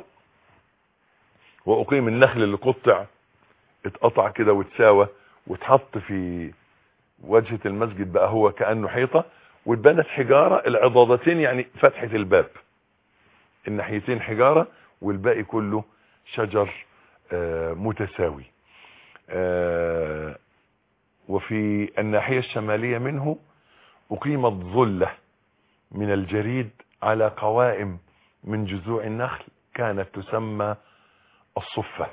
B: واقيم النخل اللي قطع اتقطع كده واتساوى واتحط في وجهة المسجد بقى هو كأنه حيطة واتبنت حجارة العضادتين يعني فتحة الباب الناحيتين حجارة والباقي كله شجر آه متساوي آه وفي الناحية الشمالية منه أقيمت ظلة من الجريد على قوائم من جذوع النخل كانت تسمى الصفة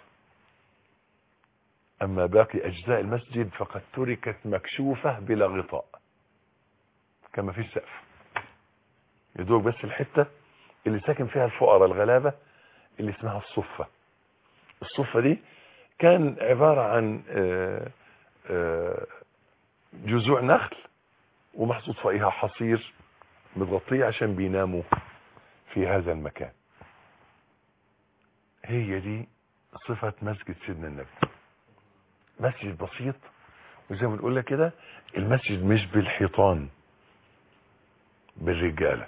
B: أما باقي أجزاء المسجد فقد تركت مكشوفة بلا غطاء كما في السقف يدوق بس الحتة اللي ساكن فيها الفقراء الغلابة اللي اسمها الصفة الصفة دي كان عبارة عن جذوع نخل ومحطوط فوقها حصير متغطيه عشان بيناموا في هذا المكان هي دي صفة مسجد سيدنا النبي مسجد بسيط وزي ما بنقول لك كده المسجد مش بالحيطان بالرجالة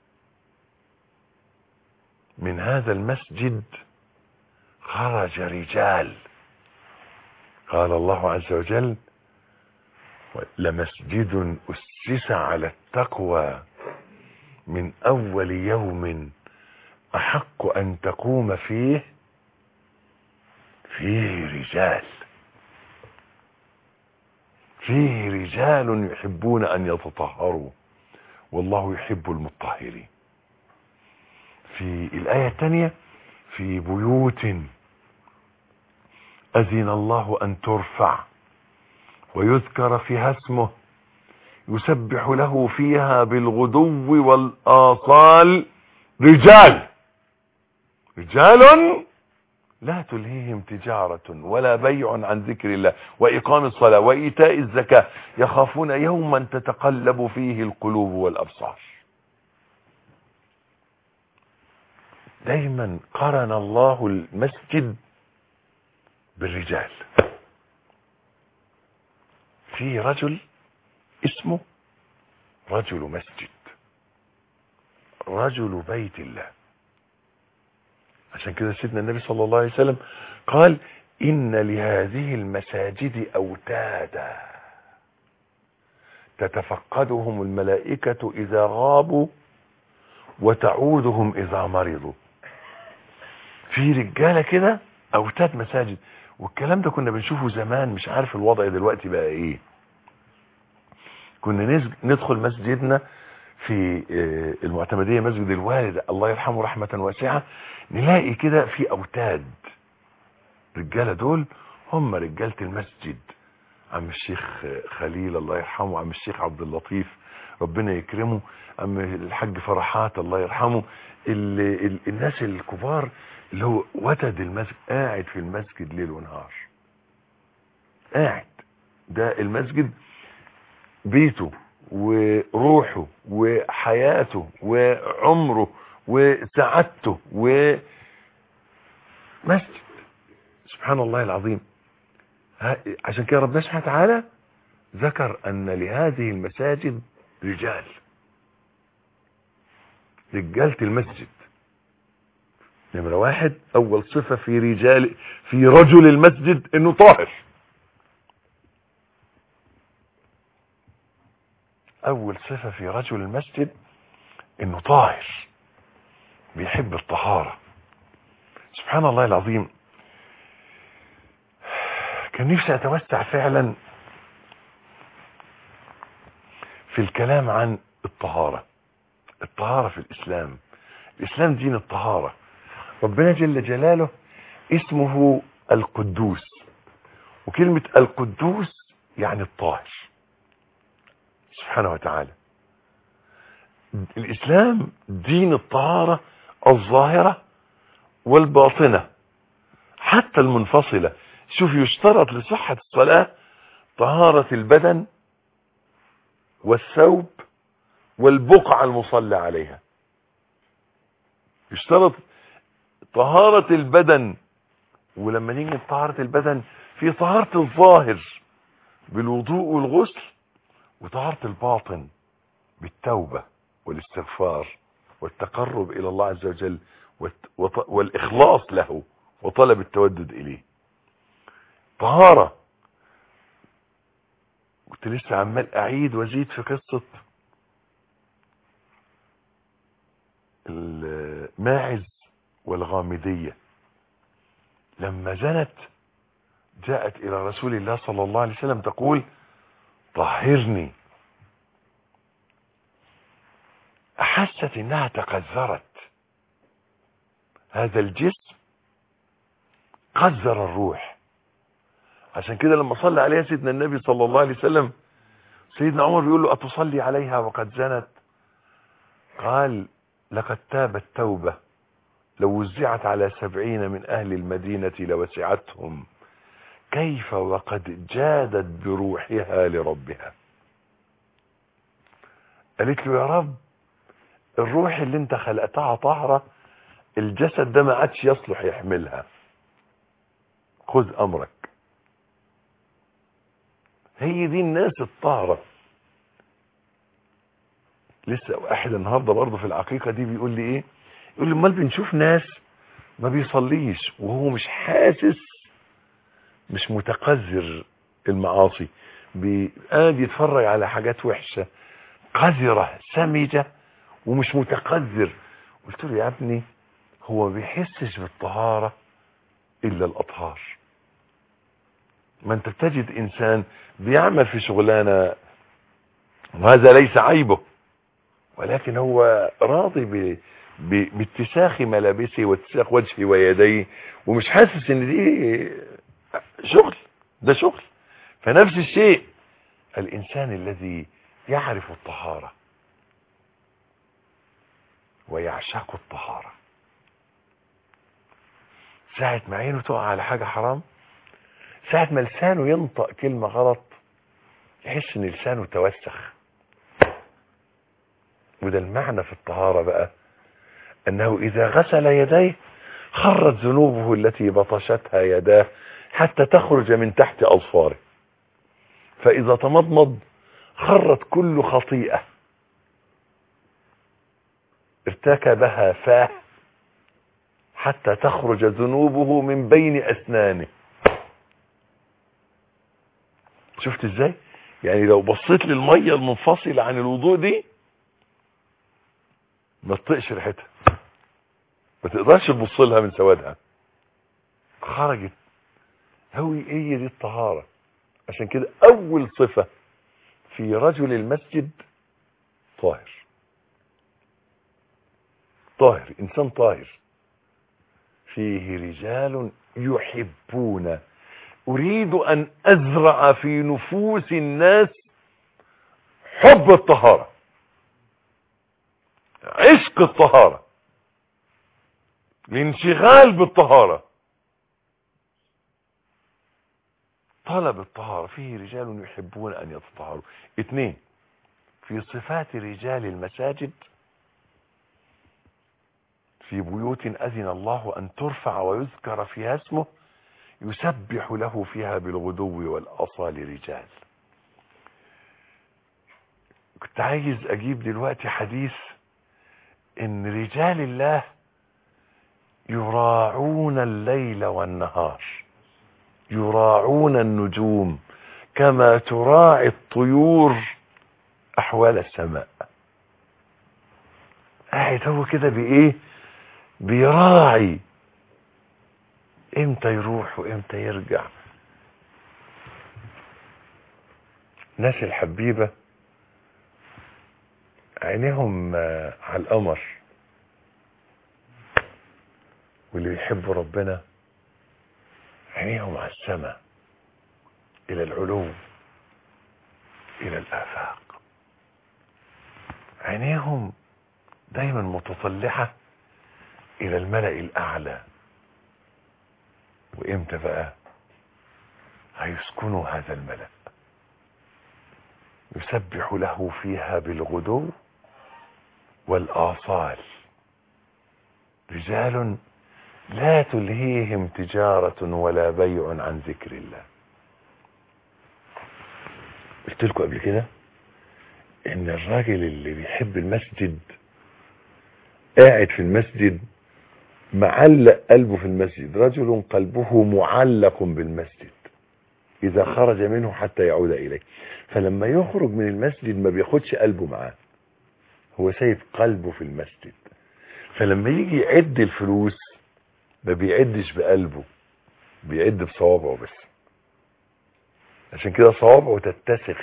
B: من هذا المسجد خرج رجال قال الله عز وجل لمسجد أسس على التقوى من أول يوم أحق أن تقوم فيه فيه رجال فيه رجال يحبون أن يتطهروا والله يحب المطهرين في الآية الثانية في بيوت أذن الله أن ترفع ويذكر فيها اسمه يسبح له فيها بالغدو والآصال رجال رجال لا تلهيهم تجارة ولا بيع عن ذكر الله وإقام الصلاة وإيتاء الزكاة يخافون يوما تتقلب فيه القلوب والأبصار دايما قرن الله المسجد بالرجال في رجل اسمه رجل مسجد رجل بيت الله عشان كده سيدنا النبي صلى الله عليه وسلم قال إن لهذه المساجد أوتادا تتفقدهم الملائكة إذا غابوا وتعودهم إذا مرضوا في رجالة كده أوتاد مساجد والكلام ده كنا بنشوفه زمان مش عارف الوضع دلوقتي بقى ايه كنا نز- ندخل مسجدنا في آه، المعتمدية مسجد الوالد الله يرحمه رحمة واسعة نلاقي كده في أوتاد رجالة دول هم رجالة المسجد عم الشيخ خليل الله يرحمه عم الشيخ عبد اللطيف ربنا يكرمه عم الحاج فرحات الله يرحمه ال ال الناس الكبار اللي هو وتد المسجد قاعد في المسجد ليل ونهار قاعد ده المسجد بيته وروحه وحياته وعمره وسعادته ومسجد سبحان الله العظيم ها- عشان كده ربنا سبحانه وتعالى ذكر ان لهذه المساجد رجال رجالة المسجد نمرة واحد اول صفة في رجال في رجل المسجد انه طاهر اول صفة في رجل المسجد انه طاهر بيحب الطهارة سبحان الله العظيم كان نفسي اتوسع فعلا في الكلام عن الطهارة الطهارة في الاسلام الاسلام دين الطهارة ربنا جل جلاله اسمه القدوس وكلمة القدوس يعني الطاهر سبحانه وتعالى الاسلام دين الطهارة الظاهرة والباطنة حتى المنفصلة شوف يشترط لصحة الصلاة طهارة البدن والثوب والبقعة المصلى عليها يشترط طهارة البدن ولما نيجي لطهارة البدن في طهارة الظاهر بالوضوء والغسل وطهارة الباطن بالتوبة والاستغفار والتقرب إلى الله عز وجل والت- وط- والإخلاص له وطلب التودد إليه طهارة كنت لسه عمال أعيد وأزيد في قصة الماعز والغامدية لما زنت جاءت إلى رسول الله صلى الله عليه وسلم تقول طهرني أحست إنها تقذرت هذا الجسم قذر الروح عشان كده لما صلى عليها سيدنا النبي صلى الله عليه وسلم سيدنا عمر بيقول له أتصلي عليها وقد زنت قال لقد تابت توبة لو وزعت على سبعين من أهل المدينة لوسعتهم كيف وقد جادت بروحها لربها قالت له يا رب الروح اللي انت خلقتها طاهرة الجسد ده ما عادش يصلح يحملها خذ امرك هي دي الناس الطاهرة لسه واحد النهارده برضه في العقيقة دي بيقول لي ايه يقول لي امال بنشوف ناس ما بيصليش وهو مش حاسس مش متقذر المعاصي قاعد يتفرج على حاجات وحشة قذرة سمجة ومش متقذر قلت له يا ابني هو ما بيحسش بالطهارة الا الاطهار ما انت بتجد انسان بيعمل في شغلانة وهذا ليس عيبه ولكن هو راضي ب... ب... باتساخ ملابسه واتساخ وجهه ويديه ومش حاسس ان دي شغل ده شغل فنفس الشيء الانسان الذي يعرف الطهارة ويعشق الطهارة ساعة ما عينه تقع على حاجة حرام ساعة ما لسانه ينطق كلمة غلط يحس ان لسانه توسخ وده المعنى في الطهارة بقى انه اذا غسل يديه خرت ذنوبه التي بطشتها يداه حتى تخرج من تحت اظفاره فاذا تمضمض خرت كل خطيئة ارتكبها فاه حتى تخرج ذنوبه من بين اسنانه شفت ازاي يعني لو بصيت للمية المنفصلة عن الوضوء دي ما تطقش ريحتها ما تقدرش تبص لها من سوادها خرجت هوي هي دي الطهارة عشان كده اول صفة في رجل المسجد طاهر طاهر انسان طاهر فيه رجال يحبون اريد ان ازرع في نفوس الناس حب الطهارة عشق الطهارة الانشغال بالطهارة طلب الطهارة فيه رجال يحبون ان يتطهروا اثنين في صفات رجال المساجد في بيوت اذن الله ان ترفع ويذكر فيها اسمه يسبح له فيها بالغدو والاصال رجال كنت عايز اجيب دلوقتي حديث ان رجال الله يراعون الليل والنهار يراعون النجوم كما تراعي الطيور احوال السماء قاعد هو كده بايه بيراعي امتى يروح وامتى يرجع ناس الحبيبة عينيهم على القمر واللي بيحبوا ربنا عينيهم على السماء الى العلو الى الافاق عينيهم دايما متطلعة الى الملأ الاعلى وامتى بقى هيسكنوا هذا الملأ يسبح له فيها بالغدو والآصال رجال لا تلهيهم تجارة ولا بيع عن ذكر الله قلت لكم قبل كده ان الراجل اللي بيحب المسجد قاعد في المسجد معلق قلبه في المسجد رجل قلبه معلق بالمسجد اذا خرج منه حتى يعود اليه فلما يخرج من المسجد ما بياخدش قلبه معاه هو سايب قلبه في المسجد فلما يجي يعد الفلوس ما بيعدش بقلبه بيعد بصوابعه بس عشان كده صوابعه تتسخ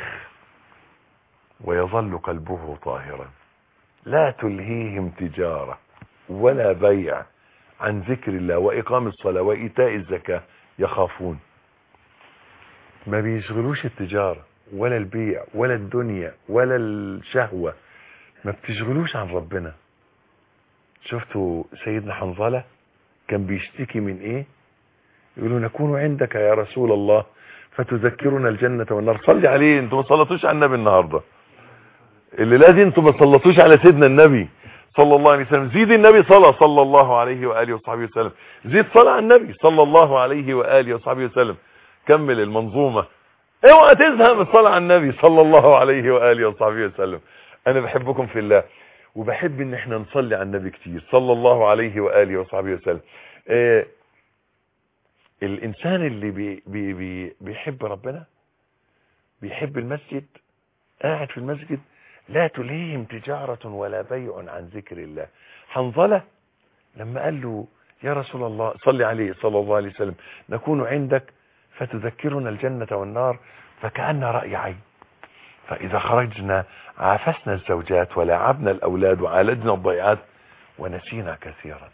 B: ويظل قلبه طاهرا لا تلهيهم تجارة ولا بيع عن ذكر الله وإقام الصلاة وإيتاء الزكاة يخافون ما بيشغلوش التجارة ولا البيع ولا الدنيا ولا الشهوة ما بتشغلوش عن ربنا شفتوا سيدنا حنظلة كان بيشتكي من ايه يقولوا نكون عندك يا رسول الله فتذكرنا الجنة والنار صلي عليه انتوا ما صلتوش على النبي النهاردة الليلة دي انتوا ما صلتوش على سيدنا النبي صلى الله عليه وسلم زيد النبي صلى صلى الله عليه وآله وصحبه وسلم زيد صلاة على النبي صلى الله عليه وآله وصحبه وسلم كمل المنظومة اوعى تزهق من الصلاة على النبي صلى الله عليه وآله وصحبه وسلم انا بحبكم في الله وبحب ان احنا نصلي على النبي كتير صلى الله عليه وآله وصحبه وسلم آه الانسان اللي بي بي بي بيحب ربنا بيحب المسجد قاعد في المسجد لا تليهم تجارة ولا بيع عن ذكر الله حنظلة لما قال له يا رسول الله صلي عليه صلى الله عليه وسلم نكون عندك فتذكرنا الجنة والنار فكأن رأي عين فإذا خرجنا عافسنا الزوجات ولعبنا الأولاد وعالجنا الضيعات ونسينا كثيرا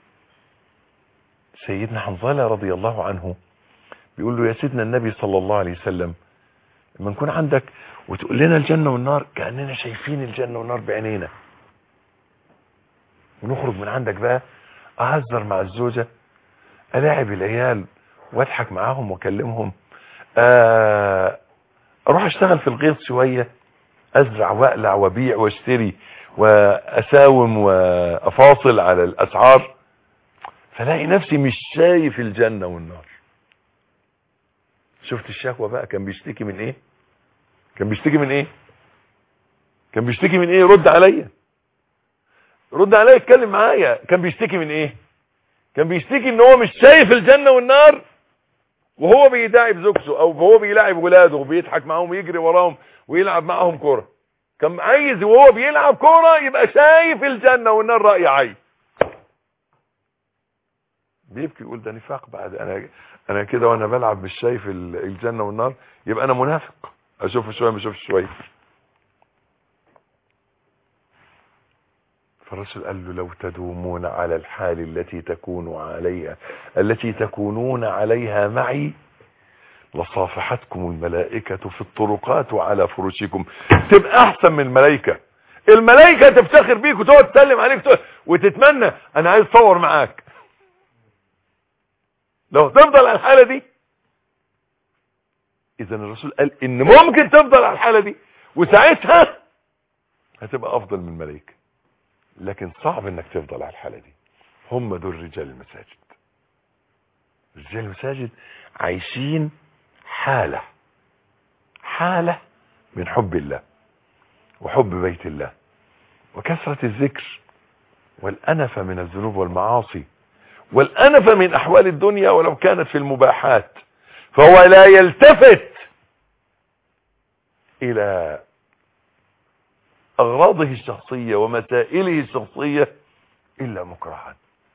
B: سيدنا حنظلة رضي الله عنه بيقول له يا سيدنا النبي صلى الله عليه وسلم لما نكون عندك وتقول لنا الجنة والنار كأننا شايفين الجنة والنار بعينينا ونخرج من عندك بقى أهزر مع الزوجة ألاعب العيال واضحك معاهم واكلمهم آه اروح اشتغل في الغيط شوية ازرع واقلع وابيع واشتري واساوم وافاصل على الاسعار فلاقي نفسي مش شايف الجنة والنار شفت الشكوى بقى كان بيشتكي من ايه كان بيشتكي من ايه كان بيشتكي من ايه رد عليا رد عليا اتكلم معايا كان بيشتكي من ايه كان بيشتكي ان هو مش شايف الجنة والنار وهو بيداعب زوجته او هو بيلعب ولاده وبيضحك معاهم ويجري وراهم ويلعب معاهم كوره كان عايز وهو بيلعب كوره يبقى شايف الجنه والنار راي عين بيبكي يقول ده نفاق بعد انا انا كده وانا بلعب مش شايف الجنه والنار يبقى انا منافق اشوف شويه ما اشوفش شويه فالرسول قال له لو تدومون على الحال التي تكون عليها التي تكونون عليها معي لصافحتكم الملائكة في الطرقات وعلى فرشكم تبقى احسن من الملائكة الملائكة تفتخر بيك وتقعد تسلم عليك وتتمنى انا عايز اتصور معاك لو تفضل على الحالة دي اذا الرسول قال ان ممكن تفضل على الحالة دي وساعتها هتبقى افضل من الملائكة لكن صعب انك تفضل على الحالة دي هم دول رجال المساجد رجال المساجد عايشين حالة حالة من حب الله وحب بيت الله وكثرة الذكر والأنف من الذنوب والمعاصي والأنف من أحوال الدنيا ولو كانت في المباحات فهو لا يلتفت إلى أغراضه الشخصية ومسائله الشخصية إلا مكرها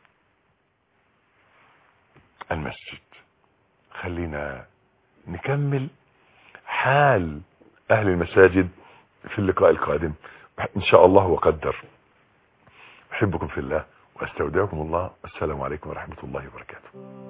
B: المسجد خلينا نكمل حال أهل المساجد في اللقاء القادم إن شاء الله وقدر أحبكم في الله وأستودعكم الله السلام عليكم ورحمة الله وبركاته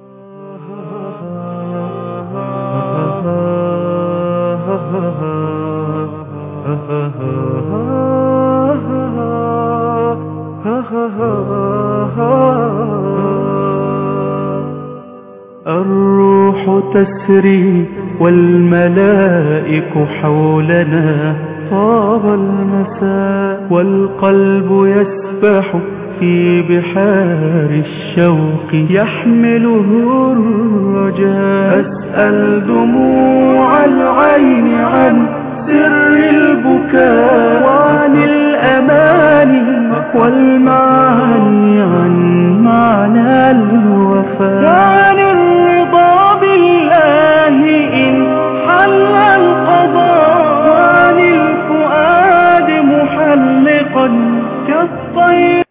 A: الروح تسري والملائك حولنا طاب المساء والقلب يسبح في بحار الشوق يحمله الرجاء أسأل دموع العين عن سر البكاء وعن الأماني والمعاني عن معنى الوفاء